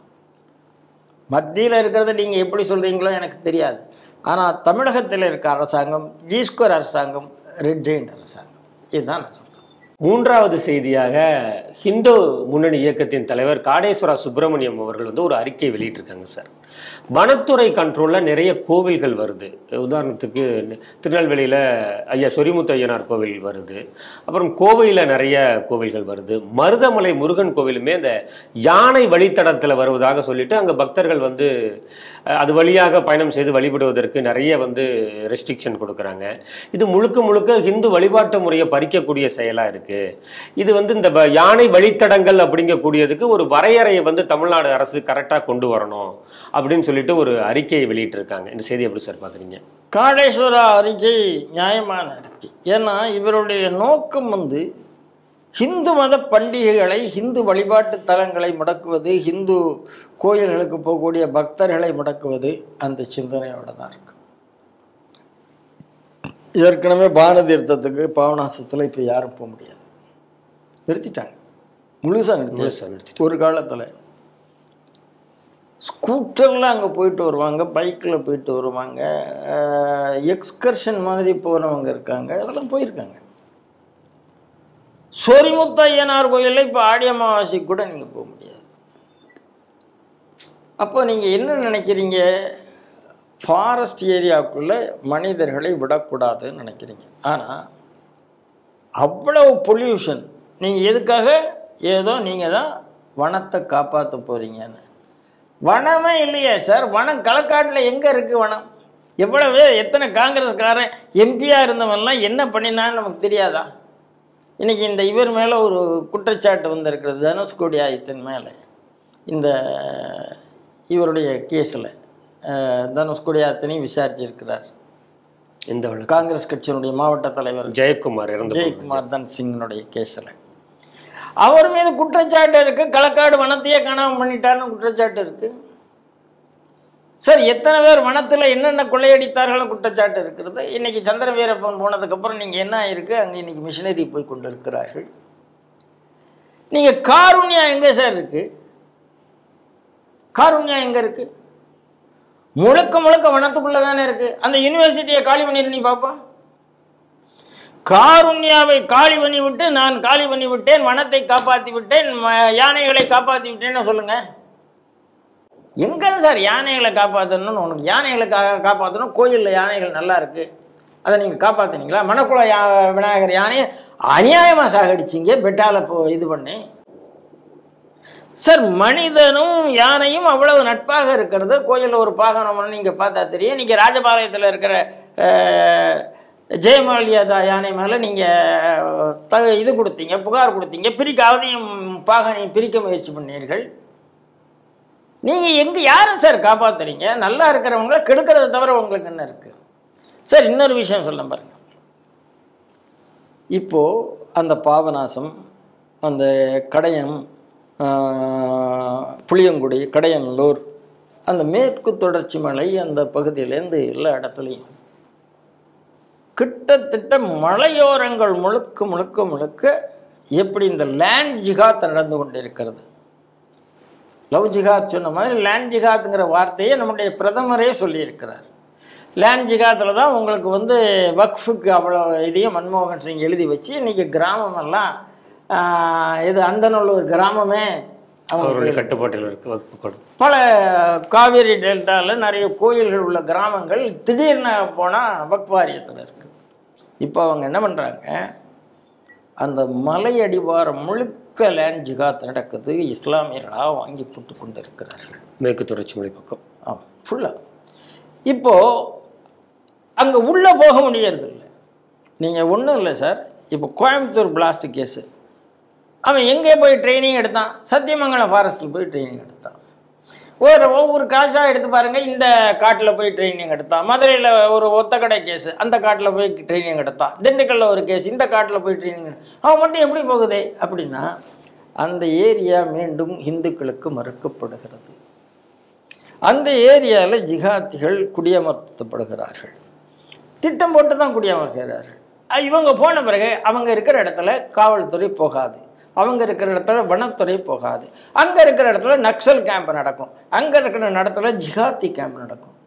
மத்தியில் இருக்கிறத நீங்கள் எப்படி சொல்கிறீங்களோ எனக்கு தெரியாது ஆனால் தமிழகத்தில் இருக்க அரசாங்கம் ஜி ஸ்கொயர் அரசாங்கம் ரெட் ஜெயின் அரசாங்கம் இதுதான் நான் சொல்கிறேன் மூன்றாவது செய்தியாக ஹிந்து முன்னணி இயக்கத்தின் தலைவர் காடேஸ்வரா சுப்பிரமணியம் அவர்கள் வந்து ஒரு அறிக்கை வெளியிட்டிருக்காங்க சார் வனத்துறை கண்ட்ரோலில் நிறைய கோவில்கள் வருது உதாரணத்துக்கு திருநெல்வேலியில் ஐயா சொரிமுத்து ஐயனார் கோவில் வருது அப்புறம் கோவையில் நிறைய கோவில்கள் வருது மருதமலை முருகன் கோவிலுமே அந்த யானை வழித்தடத்தில் வருவதாக சொல்லிட்டு அங்கே பக்தர்கள் வந்து அஹ், அது வழியாக பயணம் செய்து வழிபடுவதற்கு நிறைய வந்து ரெஸ்ட்ரிக்ஷன் கொடுக்குறாங்க இது முழுக்க முழுக்க ஹிந்து வழிபாட்டு முறையை பறிக்கக்கூடிய செயலாக இருக்கு இது வந்து இந்த வ- யானை வழித்தடங்கள் அப்படிங்கக்கூடியதுக்கு ஒரு வரையறையை வந்து தமிழ்நாடு அரசு கரெக்டாக கொண்டு வரணும் அப்படின்னு சொல்லிட்டு ஒரு அறிக்கையை வெளியிட்டிருக்காங்க இந்த செய்தி எப்படி சார் பார்க்குறீங்க காடேஸ்வரா அறிக்கை நியாயமான அறிக்கை ஏன்னா இவருடைய நோக்கம் வந்து ஹிந்து மத பண்டிகைகளை ஹிந்து வழிபாட்டு தலங்களை முடக்குவது ஹிந்து கோயில்களுக்கு போகக்கூடிய பக்தர்களை முடக்குவது அந்த சிந்தனையோட தான் இருக்கு ஏற்கனவே பான தீர்த்தத்துக்கு பாவனாசத்தில் இப்போ யாரும் போக முடியாது நிறுத்திட்டாங்க முழுசாக நிறுத்தி முழுசா நிறுத்திட்டாங்க. ஒரு காலத்தில் ஸ்கூட்டரில் அங்கே போயிட்டு வருவாங்க பைக்கில் போயிட்டு வருவாங்க எக்ஸ்கர்ஷன் மாதிரி போகிறவங்க இருக்காங்க அதெல்லாம் போயிருக்காங்க சொரிமுத்த ஐயனார் கோயிலில் இப்போ ஆடி அமாவாசைக்கு கூட நீங்கள் போக முடியாது அப்போ நீங்கள் என்ன நினைக்கிறீங்க ஃபாரஸ்ட் ஏரியாவுக்குள்ளே மனிதர்களை விடக்கூடாதுன்னு நினைக்கிறீங்க ஆனால் அவ்வளவு பொல்யூஷன் நீங்கள் எதுக்காக ஏதோ நீங்கள் தான் வனத்தை காப்பாற்ற போகிறீங்கன்னு வனமே இல்லையே சார் வனம் களக்காட்டில் எங்கே இருக்குது வனம் எவ்வளவு எத்தனை காங்கிரஸ்காரன் எம்பியாக இருந்தவன்லாம் என்ன பண்ணினான்னு நமக்கு தெரியாதா இன்னைக்கு இந்த இவர் மேலே ஒரு குற்றச்சாட்டு வந்திருக்கிறது தனுஷ்கோடி ஆயத்தின் மேலே இந்த இவருடைய கேஸில் தனுஷ்கோடி ஆயத்தினையும் விசாரிச்சிருக்கிறார் இந்த வழக்கு காங்கிரஸ் கட்சியினுடைய மாவட்ட தலைவர் ஜெயக்குமார் இறந்து போனார். ஜெயக்குமார் தன் சிங்கினுடைய கேஸில் அவர் மீது குற்றச்சாட்டு இருக்கு களக்காடு வனத்தையே காணாமல் பண்ணிட்டாருன்னு குற்றச்சாட்டு இருக்கு சார் எத்தனை பேர் வனத்தில் என்னென்ன கொள்ளையடித்தார்கள் குற்றச்சாட்டு இருக்கிறது இன்னைக்கு சந்திர வீரப்பன் போனதுக்கப்புறம் நீங்கள் என்ன ஆயிருக்கு அங்கே இன்னைக்கு மிஷினரி போய் கொண்டு இருக்கிறார்கள் நீங்கள் காருண்யா எங்கே சார் இருக்கு காருண்யா எங்கே இருக்கு முழுக்க முழுக்க வனத்துக்குள்ளே தானே இருக்கு அந்த யூனிவர்சிட்டியை காலி பண்ணிடு நீ பாப்பா காருண்யாவை காலி பண்ணி விட்டு நான் காலி பண்ணி விட்டேன் வனத்தை காப்பாற்றி விட்டேன் ம- யானைகளை காப்பாற்றி விட்டேன்னு சொல்லுங்க எங்க சார் யானைகளை காப்பாற்றணும்னு உனக்கு யானைகளை கா காப்பாற்றணும் கோயிலில் யானைகள் நல்லா இருக்கு அதை நீங்கள் காப்பாத்துனீங்களா மணக்குள யா விநாயகர் யானையை அநியாயமாக சாகடிச்சிங்க பெட்டால போ இது பண்ணி சார் மனிதனும் யானையும் அவ்வளவு நட்பாக இருக்கிறது கோயிலில் ஒரு பாகனம்னு நீங்கள் பார்த்தா தெரியும் நீங்கள் ராஜபாளையத்தில் இருக்கிற அஹ், ஜெயமாலியா யானை மேலே நீங்கள் தக இது கொடுத்தீங்க புகார் கொடுத்தீங்க பிரிக்க அதையும் பாகனையும் பிரிக்க முயற்சி பண்ணீர்கள் நீங்கள் எங்கே யாரை சார் காப்பாத்துறீங்க நல்லா இருக்கிறவங்கள கெடுக்கிறத தவிர உங்களுக்கு என்ன இருக்குது சார் இன்னொரு விஷயம் சொல்ல பாருங்க இப்போது அந்த பாபநாசம் அந்த கடையம் ஆஹ், புளியங்குடி கடையநல்லூர் அந்த மேற்கு தொடர்ச்சி மலை அந்த பகுதியிலேருந்து எல்லா இடத்துலையும் கிட்டத்தட்ட மலையோரங்கள் முழுக்க முழுக்க முழுக்க எப்படி இந்த லேண்ட் ஜிகாத் நடந்து கொண்டிருக்கிறது லவ் ஜிகாத் சொன்ன மாதிரி லேண்ட் ஜிகாத்துங்கிற வார்த்தையை நம்முடைய பிரதமரே சொல்லியிருக்கிறார் லேண்ட் ஜிகாத்தில் தான் உங்களுக்கு வந்து வக்ஃபுக்கு அவ்வளோ இதையும் மன்மோகன் சிங் எழுதி வச்சு இன்றைக்கி கிராமமெல்லாம் ஆஹ், இது அந்தநல்லூர் கிராமமே அவங்க அவருடைய கட்டுப்பாட்டில் இருக்கு வகுப்பு கொடு பல காவேரி டெல்டாவில் நிறைய கோயில்கள் உள்ள கிராமங்கள் திடீர்னு போனால் வக்வாரியத்தில் இருக்கு இப்போ அவங்க என்ன பண்ணுறாங்க அந்த மலை அடிவாரம் முழுக்க லேண்ட் ஜிகாத் நடக்குது இஸ்லாமியர்களாக வாங்கி போட்டு கொண்டு இருக்கிறார்கள் மேற்கு தொடர்ச்சி மலை பக்கம் ஆமாம் ஃபுல்லாக இப்போது அங்கே உள்ளே போக முடியறது இல்லை நீங்கள் ஒன்றும் இல்லை சார் இப்போ கோயம்புத்தூர் பிளாஸ்ட் கேஸு அவன் எங்கே போய் ட்ரைனிங் எடுத்தான் சத்தியமங்கலம் ஃபாரஸ்ட்டில் போய் ட்ரைனிங் எடுத்தான் ஒரு ஒவ்வொரு காசாக எடுத்து பாருங்க இந்த காட்டில் போய் ட்ரைனிங் எடுத்தான் மதுரையில் ஒரு ஒத்தக்கடை கேஸ் அந்த காட்டில் போய் ட்ரைனிங் எடுத்தான் திண்டுக்கல்ல ஒரு கேஸ் இந்த காட்டில் போய் ட்ரைனிங் அவன் மட்டும் எப்படி போகுதே அப்படின்னா அந்த ஏரியா மீண்டும் இந்துக்களுக்கு மறுக்கப்படுகிறது அந்த ஏரியாவில் ஜிகாத்திகள் குடியமர்த்தப்படுகிறார்கள் திட்டம் போட்டு தான் குடியமர்கிறார்கள் அஹ் இவங்க போன பிறகு அவங்க இருக்கிற இடத்துல காவல்துறை போகாது அவங்க இருக்கிற இடத்துல வனத்துறை போகாது அங்கே இருக்கிற இடத்துல நக்சல் கேம்ப் நடக்கும் அங்கே இருக்கிற இடத்துல ஜிகாத்தி கேம்ப் நடக்கும்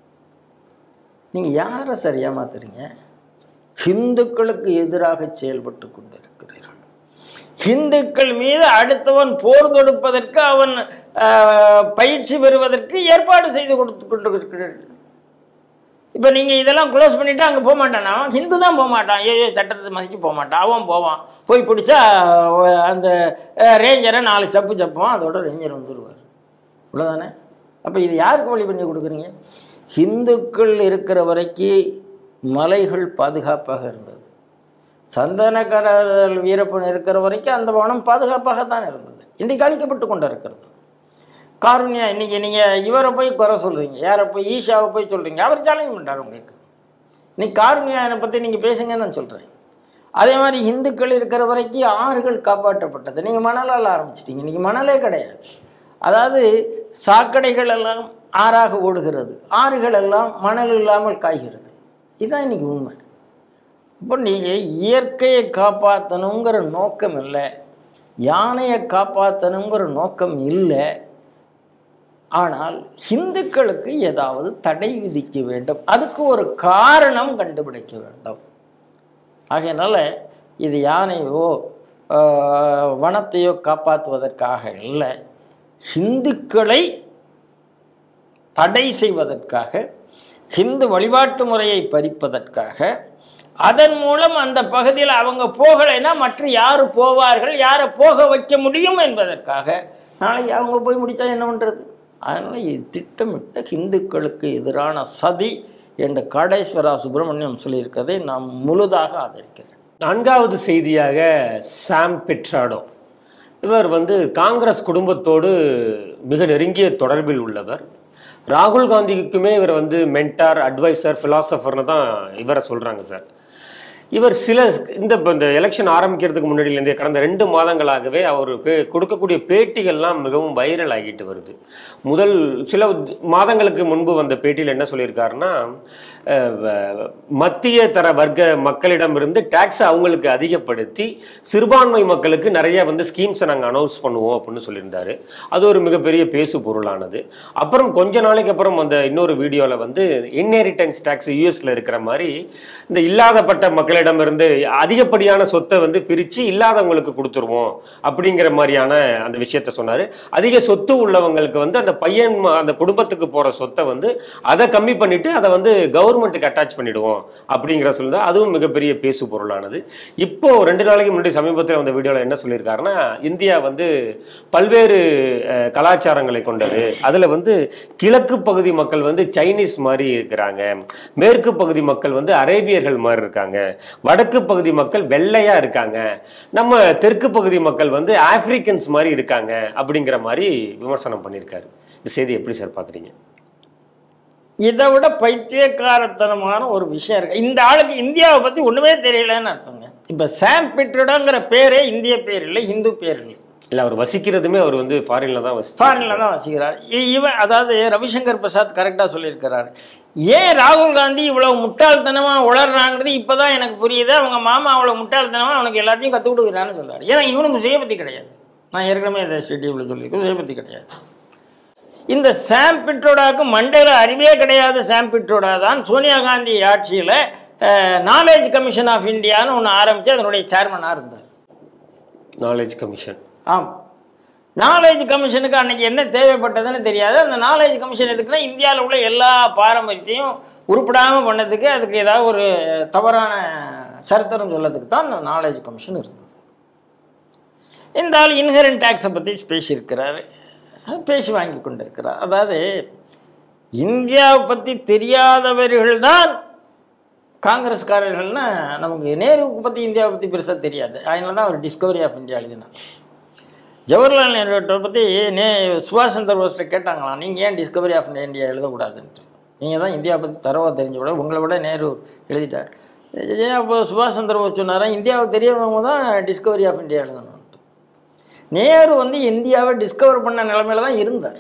நீங்கள் யாரை சார் ஏமாத்துறீங்க ஹிந்துக்களுக்கு எதிராக செயல்பட்டு கொண்டிருக்கிறீர்கள் ஹிந்துக்கள் மீது அடுத்தவன் போர் தொடுப்பதற்கு அவன் ஆஹ், பயிற்சி பெறுவதற்கு ஏற்பாடு செய்து கொடுத்து கொண்டிருக்கிறீர்கள் இப்போ நீங்கள் இதெல்லாம் க்ளோஸ் பண்ணிவிட்டு அங்கே போக மாட்டான் அவன் ஹிந்து தான் போக மாட்டான் ஏ சட்டத்தை மதிச்சு போக மாட்டான் அவன் போவான் போய் பிடிச்சா அஹ், அந்த ரேஞ்சரை நாலு சப்பு சப்புவான் அதோட ரேஞ்சர் வந்துடுவார் இவ்வளோதானே அப்போ இது யாருக்கு வழி பண்ணி கொடுக்குறீங்க ஹிந்துக்கள் இருக்கிற வரைக்கும் மலைகள் பாதுகாப்பாக இருந்தது சந்தனக்கரல் வீரப்பன் இருக்கிற வரைக்கும் அந்த வனம் பாதுகாப்பாக தான் இருந்தது இன்றைக்கு அழிக்கப்பட்டு கொண்டு இருக்கிறது காருண்யா இன்னைக்கு நீங்கள் இவரை போய் குறை சொல்கிறீங்க யாரை போய் ஈஷாவை போய் சொல்கிறீங்க அவர் சேலஞ்ச் பண்ணுறாரு உங்களுக்கு இன்னைக்கு காருண்யானை பற்றி நீங்கள் பேசுங்கன்னு நான் சொல்கிறேன் அதே மாதிரி இந்துக்கள் இருக்கிற வரைக்கும் ஆறுகள் காப்பாற்றப்பட்டது நீங்கள் மணலால் ஆரம்பிச்சிட்டீங்க இன்னைக்கு மணலே கிடையாது அதாவது சாக்கடைகள் எல்லாம் ஆறாக ஓடுகிறது ஆறுகள் எல்லாம் மணல் இல்லாமல் காய்கிறது இதுதான் இன்னைக்கு உண்மை இப்போ நீங்கள் இயற்கையை காப்பாற்றணுங்கிற நோக்கம் இல்லை யானையை காப்பாற்றணுங்கிற நோக்கம் இல்லை ஆனால் இந்துக்களுக்கு ஏதாவது தடை விதிக்க வேண்டும் அதுக்கு ஒரு காரணம் கண்டுபிடிக்க வேண்டும் ஆகையினால இது யானையோ ஆஹ், வனத்தையோ காப்பாற்றுவதற்காக இல்லை இந்துக்களை தடை செய்வதற்காக ஹிந்து வழிபாட்டு முறையை பறிப்பதற்காக அதன் மூலம் அந்த பகுதியில் அவங்க போகலைன்னா மற்ற யார் போவார்கள் யாரை போக வைக்க முடியும் என்பதற்காக நாளைக்கு அவங்க போய் முடித்தா என்ன பண்ணுறது அதனால் இது திட்டமிட்ட ஹிந்துக்களுக்கு எதிரான சதி என்று காடேஸ்வரா சுப்பிரமணியம் சொல்லியிருக்கிறதை நான் முழுதாக ஆதரிக்கிறேன் நான்காவது செய்தியாக சாம் பெட்ராடோ இவர் வந்து காங்கிரஸ் குடும்பத்தோடு மிக நெருங்கிய தொடர்பில் உள்ளவர் ராகுல் காந்திக்குமே இவர் வந்து மென்டார் அட்வைசர் ஃபிலாசபர்னு தான் இவரை சொல்கிறாங்க சார் இவர் சில இந்த இப்ப இந்த எலெக்ஷன் ஆரம்பிக்கிறதுக்கு முன்னாடியிலேருந்தே கடந்த ரெண்டு மாதங்களாகவே அவர் பே- கொடுக்கக்கூடிய பேட்டிகள்லாம் மிகவும் வைரல் ஆகிட்டு வருது முதல் சில மாதங்களுக்கு முன்பு வந்த பேட்டியில் என்ன சொல்லியிருக்காருன்னா அஹ், வ- மத்திய தர வர்க்க மக்களிடமிருந்து டேக்ஸ் அவங்களுக்கு அதிகப்படுத்தி சிறுபான்மை மக்களுக்கு நிறைய வந்து ஸ்கீம்ஸை நாங்கள் அனௌன்ஸ் பண்ணுவோம் அப்படின்னு சொல்லியிருந்தாரு அது ஒரு மிகப்பெரிய பேசு பொருளானது அப்புறம் கொஞ்ச நாளைக்கு அப்புறம் அந்த இன்னொரு வீடியோவில் வந்து இன்ஹெரிட்டன்ஸ் டேக்ஸ் யூஎஸ்ல இருக்கிற மாதிரி இந்த இல்லாதப்பட்ட மக்களிடமிருந்து அதிகப்படியான சொத்தை வந்து பிரித்து இல்லாதவங்களுக்கு கொடுத்துருவோம் அப்படிங்கிற மாதிரியான அந்த விஷயத்த சொன்னார் அதிக சொத்து உள்ளவங்களுக்கு வந்து அந்த பையன் ம- அந்த குடும்பத்துக்கு போகிற சொத்தை வந்து அதை கம்மி பண்ணிட்டு அதை வந்து கவர்மெண்ட்டுக்கு அட்டாச் பண்ணிடுவோம் அப்படிங்கிற சொல்லுது அதுவும் மிகப்பெரிய பேசு பொருளானது இப்போ ரெண்டு நாளைக்கு முன்னாடி சமீபத்தில் வந்த வீடியோவில் என்ன சொல்லியிருக்காருன்னா இந்தியா வந்து பல்வேறு அஹ், கலாச்சாரங்களை கொண்டது அதில் வந்து கிழக்கு பகுதி மக்கள் வந்து சைனீஸ் மாதிரி இருக்கிறாங்க மேற்கு பகுதி மக்கள் வந்து அரேபியர்கள் மாதிரி இருக்காங்க வடக்கு பகுதி மக்கள் வெள்ளையா இருக்காங்க நம்ம தெற்கு பகுதி மக்கள் வந்து ஆப்பிரிக்கன்ஸ் மாதிரி இருக்காங்க அப்படிங்கிற மாதிரி விமர்சனம் பண்ணியிருக்காரு இந்த செய்தி எப்படி சார் பார்க்குறீங்க இதை விட பைத்தியக்காரத்தனமான ஒரு விஷயம் இருக்கு இந்த ஆளுக்கு இந்தியாவை பற்றி ஒன்றுமே தெரியலன்னு அர்த்தங்க இப்போ சாம் பிட்ரடோங்கிற பேரே இந்திய பேர் இல்லை ஹிந்து பேர் இல்லை இல்லை அவர் வசிக்கிறதுமே அவர் வந்து ஃபாரின்ல தான் வசி ஃபாரின்ல தான் வசிக்கிறார் இ- இவன் அதாவது ரவிசங்கர் பிரசாத் கரெக்டாக சொல்லியிருக்கிறார் ஏன் ராகுல் காந்தி இவ்வளவு முட்டாள்தனமாக உளர்றாங்கிறது இப்போ தான் எனக்கு புரியுது அவங்க மாமா அவ்வளோ முட்டாள்தனமாக அவனுக்கு எல்லாத்தையும் கற்றுக் கொடுக்குறான்னு சொல்றாரு ஏன்னா இவனுக்கு சுயபத்தி கிடையாது நான் ஏற்கனவே இதை ஸ்டேடியமில் சொல்லியிருக்கேன் சுயபத்தி கிடையாது இந்த சாம் பிட்ரோடாவுக்கு மண்டையில் அறிவே கிடையாது சாம் பிட்ரோடா தான் சோனியா காந்தி ஆட்சியில் நாலேஜ் கமிஷன் ஆஃப் இந்தியான்னு ஒன்று ஆரம்பித்து அதனுடைய சேர்மனாக இருந்தார் நாலேஜ் கமிஷன் ஆம் நாலேஜ் கமிஷனுக்கு அன்னைக்கு என்ன தேவைப்பட்டதுன்னு தெரியாது அந்த நாலேஜ் கமிஷன் எதுக்குன்னா இந்தியாவில் உள்ள எல்லா பாரம்பரியத்தையும் உருப்படாமல் பண்ணதுக்கு அதுக்கு ஏதாவது ஒரு தவறான சரித்திரம் சொல்லதுக்கு தான் அந்த நாலேஜ் கமிஷன் இருந்தது இந்த ஆள் இன்ஹரண்ட் டேக்ஸை பற்றி பேசியிருக்கிறாரு பேசி வாங்கி கொண்டிருக்கிறார் அதாவது இந்தியாவை பற்றி தெரியாதவர்கள் தான் காங்கிரஸ்காரர்கள்னா நமக்கு நேருவுக்கு பற்றி இந்தியாவை பற்றி பெருசாக தெரியாது அதனால தான் அவர் டிஸ்கவரி ஆஃப் இந்தியா எழுதினார் ஜவஹர்லால் நேருவை பற்றி நே சுபாஷ் சந்திர போஸ்ட்டை கேட்டாங்களாம் நீங்கள் ஏன் டிஸ்கவரி ஆஃப் இந்தியா எழுதக்கூடாதுன்ட்டு நீங்கள் தான் இந்தியா பற்றி தரவா தெரிஞ்ச விட உங்களை விட நேரு எழுதிட்டார் ஏன் அப்போ சுபாஷ் சந்திர போஸ் சொன்னாரா இந்தியாவை தெரியவங்க தான் டிஸ்கவரி ஆஃப் இந்தியா எழுதணும்ட்டு நேரு வந்து இந்தியாவை டிஸ்கவர் பண்ண நிலைமையில தான் இருந்தார்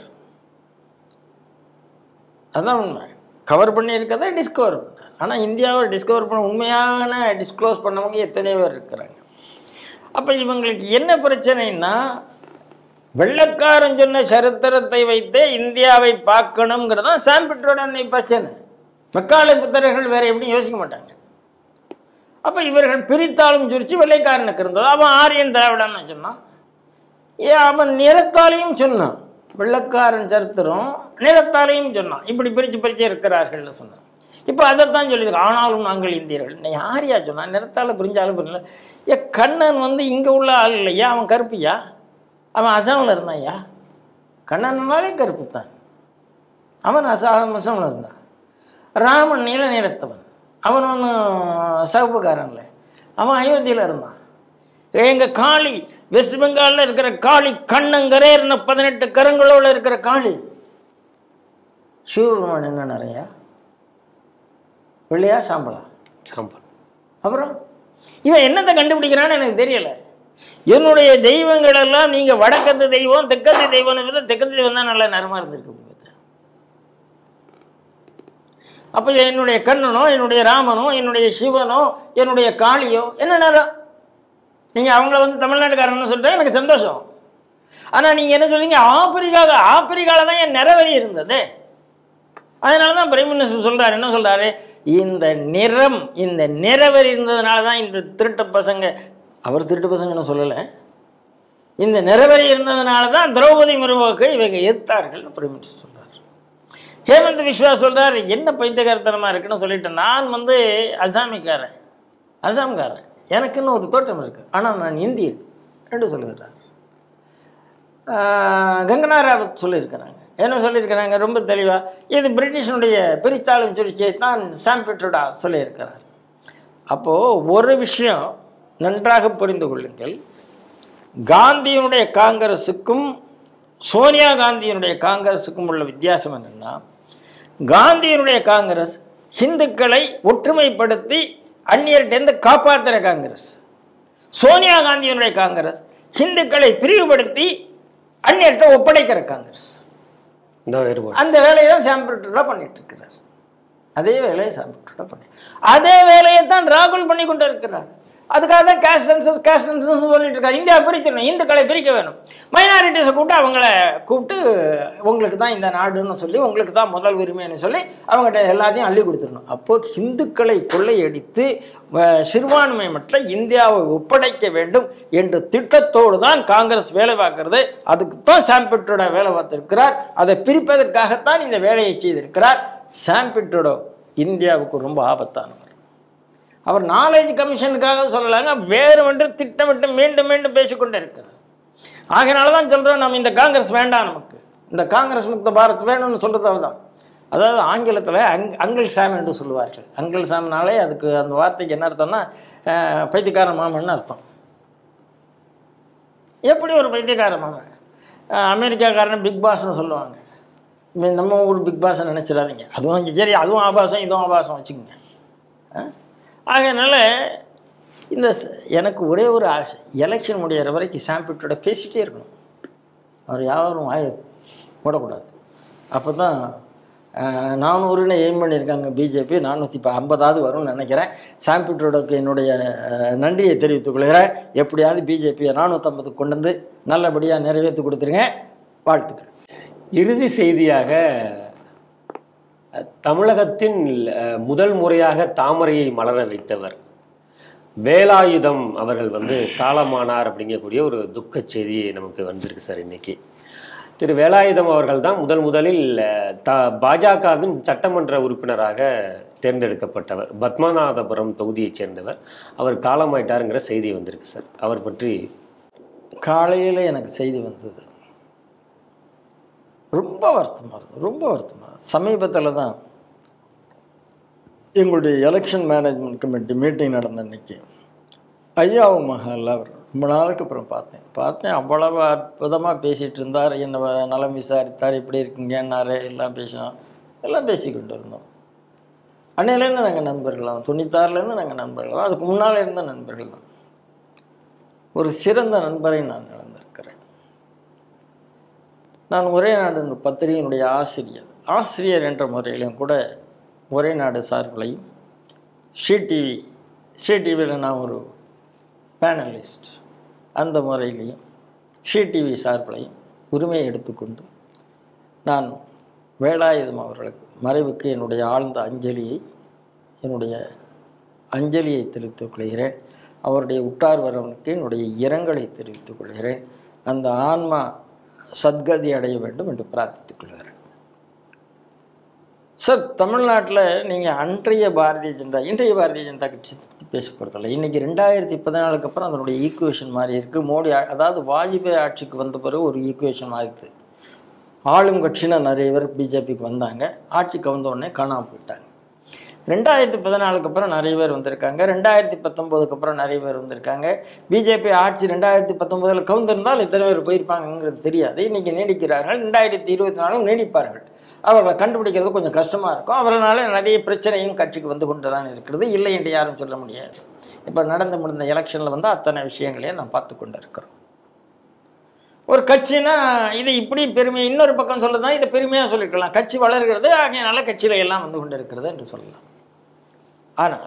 அதான் உண்மை கவர் பண்ணியிருக்கதை டிஸ்கவர் பண்ணார் ஆனால் இந்தியாவை டிஸ்கவர் பண்ண உண்மையான டிஸ்க்ளோஸ் பண்ணவங்க எத்தனை பேர் இருக்கிறாங்க அப்போ இவங்களுக்கு என்ன பிரச்சனைன்னா வெள்ளக்காரன் சொன்ன சரித்திரத்தை வைத்தே இந்தியாவை பார்க்கணுங்கிறது தான் சாம்பிட்டரோட அன்னை பிரச்சனை மெக்காலை புத்தர்கள் வேற எப்படியும் யோசிக்க மாட்டாங்க அப்போ இவர்கள் பிரித்தாலும் சுரிச்சு வெள்ளைக்காரனுக்கு இருந்தது அவன் ஆரியன் திராவிடன்னு சொன்னான் ஏன் அவன் நிறத்தாலையும் சொன்னான் வெள்ளக்காரன் சரித்திரம் நிறத்தாலையும் சொன்னான் இப்படி பிரித்து பிரித்து இருக்கிறார்கள்னு சொன்னான் இப்போ அதைத்தான் சொல்லியிருக்கோம் ஆனாலும் நாங்கள் இந்தியர்கள் நான் யாரையா சொன்னான் நிறத்தால் பிரிஞ்சாலும் புரியல ஏ கண்ணன் வந்து இங்கே உள்ள ஆள் இல்லையா அவன் கருப்பியா அவன் அசாமில் இருந்தான்யா கண்ணன்னாலே கருப்பு தான் அவன் அசா அசாமில் இருந்தான் ராமன் நீல நிறத்தவன் அவன் ஒன்றும் சவப்புக்காரன்ல அவன் அயோத்தியில் இருந்தான் எங்க காளி வெஸ்ட் பெங்காலில் இருக்கிற காளி கண்ணங்கரேர்னு பதினெட்டு கரங்களோட இருக்கிற காளி சிவபெருமான் என்ன நிறையா வெள்ளையா சாம்பலா சாம்பல் அப்புறம் இவன் என்னத்தை கண்டுபிடிக்கிறான்னு எனக்கு தெரியல என்னுடைய தெய்வங்கள் எல்லாம் நீங்க வடக்கத்து தெய்வம் தெற்கத்து தெய்வம் விட தெற்கத்து தெய்வம் தான் நல்ல நரமா இருந்திருக்கு உங்களுக்கு அப்ப என்னுடைய கண்ணனோ என்னுடைய ராமனோ என்னுடைய சிவனோ என்னுடைய காளியோ என்ன நேரம் நீங்க அவங்கள வந்து தமிழ்நாட்டுக்காரன்னு சொல்லிட்டு எனக்கு சந்தோஷம் ஆனா நீங்க என்ன சொல்றீங்க ஆப்பிரிக்கா ஆப்பிரிக்கால தான் என் நிறவெறி இருந்தது அதனால தான் பிரைம் மினிஸ்டர் சொல்றாரு என்ன சொல்றாரு இந்த நிறம் இந்த நிறவெறி இருந்ததுனால தான் இந்த திருட்டு பசங்க அவர் திருட்டு பசங்கன்னு சொல்லலை இந்த நிறவெறி இருந்ததுனால தான் திரௌபதி முர்முக்கு இவங்க எதிர்த்தார்கள் பிரைம் மினிஸ்டர் சொல்றாரு ஹேமந்த் விஸ்வா சொல்றாரு என்ன பைத்தியகாரத்தனமா இருக்குன்னு சொல்லிட்டு நான் வந்து அசாமிக்காரன் அசாம்காரன் எனக்குன்னு ஒரு தோட்டம் இருக்கு ஆனால் நான் இந்தியன் ரெண்டு சொல்லுகிறார் கங்கனா ராவத் சொல்லியிருக்கிறாங்க என்ன சொல்லியிருக்கிறாங்க ரொம்ப தெளிவாக இது பிரிட்டிஷனுடைய பிரித்தாளும் சுழற்சியை தான் சாம் பெட்ரோடா சொல்லியிருக்கிறார் அப்போது ஒரு விஷயம் நன்றாக புரிந்து கொள்ளுங்கள் காந்தியினுடைய காங்கிரஸுக்கும் சோனியா காந்தியினுடைய காங்கிரஸுக்கும் உள்ள வித்தியாசம் என்னென்னா காந்தியினுடைய காங்கிரஸ் இந்துக்களை ஒற்றுமைப்படுத்தி அந்நியர்கிட்டேருந்து காப்பாற்றுற காங்கிரஸ் சோனியா காந்தியினுடைய காங்கிரஸ் இந்துக்களை பிரிவுபடுத்தி அந்நியர்கிட்ட ஒப்படைக்கிற காங்கிரஸ் இந்த வேறுபாடு அந்த வேலையை தான் சாம்பிட்டா பண்ணிட்டு இருக்கிறார் அதே வேலையை சாம்பிட்டா பண்ணி அதே வேலையை தான் ராகுல் பண்ணி கொண்டு இருக்கிறார் அதுக்காக தான் கேஷ் சென்சஸ் கேஷ் சென்சஸ் சொல்லிட்டு இருக்காரு இந்தியா பிரிக்கணும் இந்துக்களை பிரிக்க வேணும் மைனாரிட்டிஸை கூப்பிட்டு அவங்கள கூப்பிட்டு உங்களுக்கு தான் இந்த நாடுன்னு சொல்லி உங்களுக்கு தான் முதல் உரிமைன்னு சொல்லி அவங்ககிட்ட எல்லாத்தையும் அள்ளி கொடுத்துடணும் அப்போ இந்துக்களை கொள்ளையடித்து அஹ், சிறுபான்மை மற்ற இந்தியாவை ஒப்படைக்க வேண்டும் என்ற திட்டத்தோடு தான் காங்கிரஸ் வேலை பார்க்கிறது அதுக்கு தான் சாம்பிட்டோட வேலை பார்த்திருக்கிறார் அதை பிரிப்பதற்காகத்தான் இந்த வேலையை செய்திருக்கிறார் சாம்பிட்டோட இந்தியாவுக்கு ரொம்ப ஆபத்தானவர் அவர் நாலேஜ் கமிஷனுக்காக சொல்லலாங்க வேறு ஒன்று திட்டமிட்டு மீண்டும் மீண்டும் பேசிக்கொண்டே இருக்கிறார் ஆகையினால தான் சொல்கிறோம் நம்ம இந்த காங்கிரஸ் வேண்டாம் நமக்கு இந்த காங்கிரஸ் முக்த பாரத் வேணும்னு சொல்கிறது தான் அதாவது ஆங்கிலத்தில் அங் அங்கிள் சாம் என்று சொல்லுவார்கள் அங்கிள் சாம்னாலே அதுக்கு அந்த வார்த்தைக்கு என்ன அர்த்தம்னா அஹ், பைத்தியக்கார மாமன்னு அர்த்தம் எப்படி ஒரு பைத்தியக்கார மாமன் அஹ், அமெரிக்காக்காரன் பிக் பாஸ்னு சொல்லுவாங்க இவன் நம்ம ஊர் பிக் பாஸ் நினச்சிடாதீங்க அதுவும் இங்க சரி அதுவும் ஆபாசம் இதுவும் ஆபாசம் வச்சுக்கோங்க அஹ்? ஆகையினால இந்த ச- எனக்கு ஒரே ஒரு ஆசை எலெக்ஷன் முடியிற வரைக்கும் சாம்பிட்டோட பேசிகிட்டே இருக்கணும் அவர் யாரும் வாய போடக்கூடாது அப்போ தான் நானூறுன்னு எய்ம் பண்ணியிருக்காங்க பிஜேபி நானூற்றி இப்போ ஐம்பதாவது வரும்னு நினைக்கிறேன் சாம்பிட்டோடக்கு என்னுடைய அஹ், நன்றியை தெரிவித்துக் கொள்கிறேன் எப்படியாவது பிஜேபியை நானூற்றம்பதுக்கு கொண்டு வந்து நல்லபடியாக நிறைவேற்றி கொடுத்துருங்க வாழ்த்துக்கள் இறுதி செய்தியாக அஹ், தமிழகத்தின் அஹ், முதல் முறையாக தாமரையை மலர வைத்தவர் வேலாயுதம் அவர்கள் வந்து காலமானார் அப்படிங்கக்கூடிய ஒரு துக்க செய்தி நமக்கு வந்திருக்கு சார் இன்னைக்கு திரு வேலாயுதம் அவர்கள் தான் முதல் முதலில் அஹ், த பாஜகவின் சட்டமன்ற உறுப்பினராக தேர்ந்தெடுக்கப்பட்டவர் பத்மநாதபுரம் தொகுதியைச் சேர்ந்தவர் அவர் காலமாயிட்டாருங்கிற செய்தி வந்திருக்கு சார் அவர் பற்றி காலையில் எனக்கு செய்தி வந்தது ரொம்ப வருத்தமாக இருந்தது ரொம்ப வருத்தமாக சமீபத்தில் தான் எங்களுடைய எலெக்ஷன் மேனேஜ்மெண்ட் கமிட்டி மீட்டிங் நடந்த அன்னைக்கு ஐயாவு மஹால் அவர் ரொம்ப நாளுக்கு அப்புறம் பார்த்தேன் பார்த்தேன் அவ்வளவு அற்புதமாக பேசிகிட்டு இருந்தார் என்ன வ- நலம் விசாரித்தார் இப்படி இருக்கீங்கன்னாரு எல்லாம் பேசினோம் எல்லாம் பேசிக்கிட்டு இருந்தோம் அன்னையிலேருந்து நாங்கள் நண்பர்கள் தான் தொண்ணூத்தாறுலேருந்து நாங்கள் நண்பர்கள் தான் அதுக்கு முன்னால் இருந்த நண்பர்கள் தான் ஒரு சிறந்த நண்பரை நான் இழந்திருக்கிறேன் நான் ஒரே நாடு என்ற பத்திரிகையினுடைய ஆசிரியர் ஆசிரியர் என்ற முறையிலும் கூட ஒரே நாடு சார்பிலையும் ஷீ டிவி ஷீ டிவியில் நான் ஒரு பேனலிஸ்ட் அந்த முறையிலையும் ஷீ டிவி சார்பிலையும் உரிமையை எடுத்துக்கொண்டு நான் வேலாயுதம் அவர்களுக்கு மறைவுக்கு என்னுடைய ஆழ்ந்த அஞ்சலியை என்னுடைய அஞ்சலியை தெரிவித்துக் கொள்கிறேன் அவருடைய உற்றார் வரவனுக்கு என்னுடைய இரங்கலை தெரிவித்துக் கொள்கிறேன் அந்த ஆன்மா சத்கதி அடைய வேண்டும் என்று பிரார்த்தித்துக் கொள்கிறேன் சார் தமிழ்நாட்டில் நீங்கள் அன்றைய பாரதிய ஜனதா இன்றைய பாரதிய ஜனதா கட்சி பற்றி பேச போகிறதில்ல இன்றைக்கி ரெண்டாயிரத்தி பதினாலுக்கு அப்புறம் அதனுடைய ஈக்குவேஷன் மாறி இருக்குது மோடி ஆ- அதாவது வாஜ்பாய் ஆட்சிக்கு வந்த பிறகு ஒரு ஈக்குவேஷன் மாறிடுது ஆளும் கட்சியினர் நிறைய பேர் பிஜேபிக்கு வந்தாங்க ஆட்சிக்கு வந்த உடனே காணாமல் போயிட்டாங்க ரெண்டாயிரத்தி பதினாலுக்கு அப்புறம் நிறைய பேர் வந்திருக்காங்க ரெண்டாயிரத்தி பத்தொம்போதுக்கு அப்புறம் நிறைய பேர் வந்திருக்காங்க பிஜேபி ஆட்சி ரெண்டாயிரத்தி பத்தொம்போதில் கவுந்திருந்தால் இத்தனை பேர் போயிருப்பாங்கங்கிறது தெரியாது இன்னைக்கு நீடிக்கிறார்கள் ரெண்டாயிரத்தி இருபத்தி நாலும் நீடிப்பார்கள் அவர்களை கண்டுபிடிக்கிறது கொஞ்சம் கஷ்டமாக இருக்கும் அவர்களால நிறைய பிரச்சனையும் கட்சிக்கு வந்து கொண்டு தான் இருக்கிறது இல்லை என்று யாரும் சொல்ல முடியாது இப்போ நடந்து முடிந்த எலெக்ஷனில் வந்து அத்தனை விஷயங்களையும் நான் பார்த்து கொண்டு இருக்கிறோம் ஒரு கட்சினா இதை இப்படி பெருமை இன்னொரு பக்கம் சொல்லுதா இதை பெருமையாக சொல்லிக்கலாம் கட்சி வளர்கிறது ஆகையனால கட்சியில எல்லாம் வந்து கொண்டு இருக்கிறது என்று சொல்லலாம் ஆனால்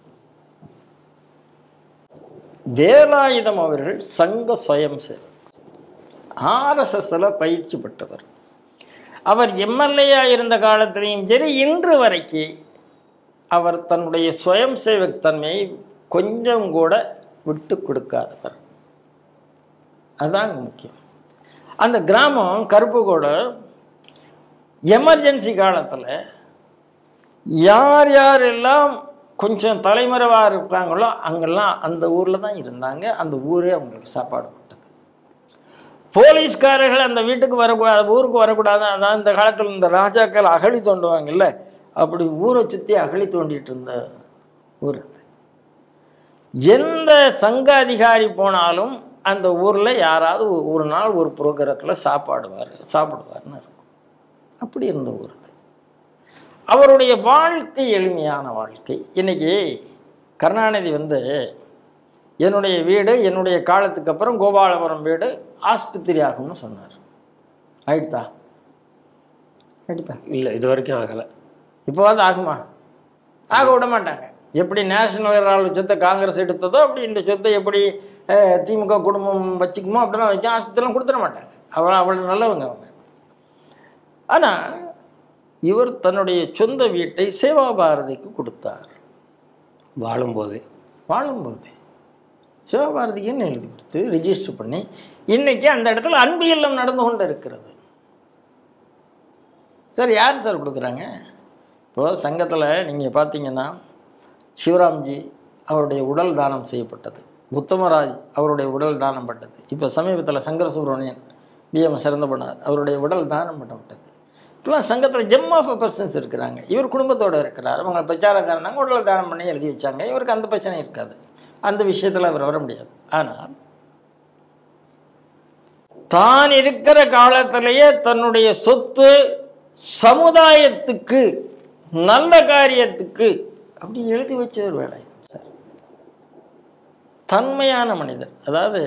வேலாயுதம் அவர்கள் சங்க சுயம் சேவக் ஆர்எஸ்எஸ்ல பயிற்சி பெற்றவர் அவர் எம்எல்ஏயா இருந்த காலத்திலையும் சரி இன்று வரைக்கு அவர் தன்னுடைய சுயம் சேவக் தன்மையை கொஞ்சம் கூட விட்டு கொடுக்காதவர் அதுதான் அங்க முக்கியம் அந்த கிராமம் கருப்பு கூட எமர்ஜென்சி காலத்தில் யார் யாரெல்லாம் கொஞ்சம் தலைமறைவாக இருக்காங்களோ அங்கெல்லாம் அந்த ஊரில் தான் இருந்தாங்க அந்த ஊரே அவங்களுக்கு சாப்பாடு போட்டது போலீஸ்காரர்கள் அந்த வீட்டுக்கு வரக்கூடாது ஊருக்கு வரக்கூடாது அதான் இந்த காலத்தில் இந்த ராஜாக்கள் அகழி தோண்டுவாங்கல்ல அப்படி ஊரை சுற்றி அகழி தோண்டிட்டு இருந்த ஊர் அது எந்த சங்க அதிகாரி போனாலும் அந்த ஊரில் யாராவது ஒ- ஒரு நாள் ஒரு புரோகிரத்தில் சாப்பாடுவார் சாப்பிடுவார்னு இருக்கும் அப்படி இருந்த ஊர் அது அவருடைய வாழ்க்கை எளிமையான வாழ்க்கை இன்னைக்கு கருணாநிதி வந்து என்னுடைய வீடு என்னுடைய காலத்துக்கு அப்புறம் கோபாலபுரம் வீடு ஆஸ்பத்திரி ஆகும்னு சொன்னார் ஆயிடுதா ஆயிடுதா இல்லை இது வரைக்கும் ஆகலை இப்போவாது ஆகுமா ஆக விட மாட்டாங்க எப்படி நேஷனல் ஹெரால்டு சொத்தை காங்கிரஸ் எடுத்ததோ அப்படி இந்த சொத்தை எப்படி அஹ், திமுக குடும்பம் வச்சுக்குமோ அப்படிலாம் வச்சு ஆஸ்பத்திரிலாம் கொடுத்துட மாட்டாங்க அவள் அவள் நல்லவங்க அவங்க ஆனால் இவர் தன்னுடைய சொந்த வீட்டை சேவா பாரதிக்கு கொடுத்தார் வாழும்போதே வாழும்போது சிவபாரதிக்குன்னு எழுதி கொடுத்து ரிஜிஸ்டர் பண்ணி இன்னைக்கு அந்த இடத்துல அன்பு இல்லம் நடந்து கொண்டு இருக்கிறது சார் யார் சார் கொடுக்குறாங்க இப்போது சங்கத்தில் நீங்கள் பார்த்தீங்கன்னா சிவராம்ஜி அவருடைய உடல் தானம் செய்யப்பட்டது உத்தமராஜ் அவருடைய உடல் தானம் பட்டது இப்போ சமீபத்தில் சங்கர சுப்பிரமணியன் டிஎம் சிறந்த பண்ணார் அவருடைய உடல் தானம் பண்ணப்பட்டது இப்பெல்லாம் சங்கத்தில் ஜெம் ஆஃப் பர்சன்ஸ் இருக்கிறாங்க இவர் குடும்பத்தோடு இருக்கிறார் அவங்க பிரச்சாரக்காரனாங்க உடல் தானம் பண்ணி எழுதி வச்சாங்க இவருக்கு அந்த பிரச்சனை இருக்காது அந்த விஷயத்தில் அவர் வர முடியாது ஆனால் தான் இருக்கிற காலத்திலேயே தன்னுடைய சொத்து சமுதாயத்துக்கு நல்ல காரியத்துக்கு அப்படி எழுதி வச்ச ஒரு வேலை சார் தன்மையான மனிதர் அதாவது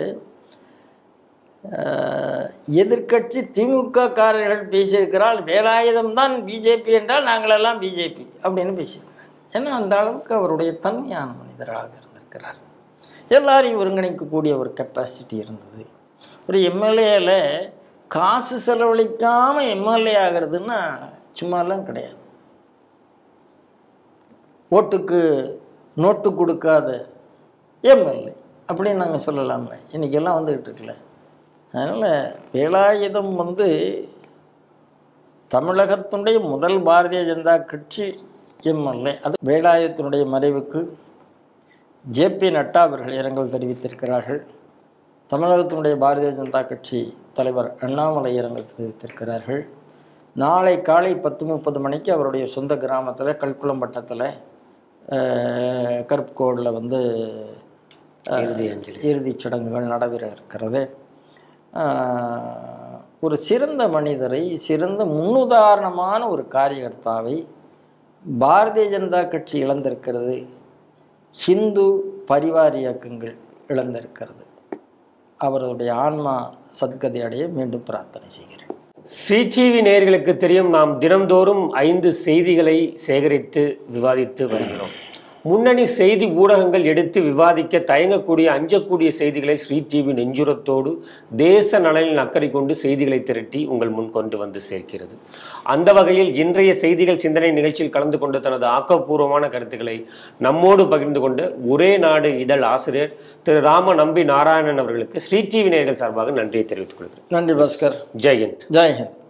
அஹ், எதிர்க்கட்சி திமுக காரர்கள் பேசியிருக்கிறால் வேலாயுதம் தான் பிஜேபி என்றால் நாங்களெல்லாம் பிஜேபி அப்படின்னு பேசியிருக்கிறாங்க ஏன்னா அந்த அளவுக்கு அவருடைய தன்மையான மனிதராக இருந்திருக்கிறார் எல்லாரையும் ஒருங்கிணைக்கக்கூடிய ஒரு கெப்பாசிட்டி இருந்தது ஒரு எம்எல்ஏல காசு செலவழிக்காம எம்எல்ஏ ஆகிறதுன்னா சும்மாலாம் கிடையாது ஓட்டுக்கு நோட்டு கொடுக்காத எம்எல்ஏ அப்படின்னு நாங்கள் சொல்லலாம்ல இன்றைக்கெல்லாம் வந்துக்கிட்டு இருக்குல்ல அதனால் வேலாயுதம் வந்து தமிழகத்தினுடைய முதல் பாரதிய ஜனதா கட்சி எம்எல்ஏ அது வேலாயுதத்தினுடைய மறைவுக்கு ஜேபி நட்டா அவர்கள் இரங்கல் தெரிவித்திருக்கிறார்கள் தமிழகத்தினுடைய பாரதிய ஜனதா கட்சி தலைவர் அண்ணாமலை இரங்கல் தெரிவித்திருக்கிறார்கள் நாளை காலை பத்து முப்பது மணிக்கு அவருடைய சொந்த கிராமத்தில் கல்குளம்பட்டத்தில் கருப்புக்கோடில் வந்து அஹ், இறுதி அஞ்சலி. இறுதிச் சடங்குகள் நடைபெற இருக்கிறது ஆஹ், ஒரு சிறந்த மனிதரை சிறந்த முன்னுதாரணமான ஒரு காரியகர்த்தாவை பாரதிய ஜனதா கட்சி இழந்திருக்கிறது ஹிந்து பரிவார இயக்கங்கள் இழந்திருக்கிறது அவருடைய ஆன்மா சத்கதி அடைய மீண்டும் பிரார்த்தனை செய்கிறேன் ஸ்ரீ டிவி நேயர்களுக்கு தெரியும் நாம் தினம்தோறும் ஐந்து செய்திகளை சேகரித்து விவாதித்து வருகிறோம் முன்னணி செய்தி ஊடகங்கள் எடுத்து விவாதிக்க தயங்கக்கூடிய அஞ்சக்கூடிய செய்திகளை ஸ்ரீ டிவி நெஞ்சுரத்தோடு தேச நலனில் அக்கறை கொண்டு செய்திகளை திரட்டி உங்கள் முன் கொண்டு வந்து சேர்க்கிறது அந்த வகையில் இன்றைய செய்திகள் சிந்தனை நிகழ்ச்சியில் கலந்து கொண்டு தனது ஆக்கப்பூர்வமான கருத்துக்களை நம்மோடு பகிர்ந்து கொண்ட ஒரே நாடு இதழ் ஆசிரியர் திரு ராம நம்பி நாராயணன் அவர்களுக்கு ஸ்ரீ டிவி நேயர்கள் சார்பாக நன்றியை தெரிவித்துக் கொள்கிறேன் நன்றி பாஸ்கர் ஜெயந்த் ஜெய்ஹிந்த்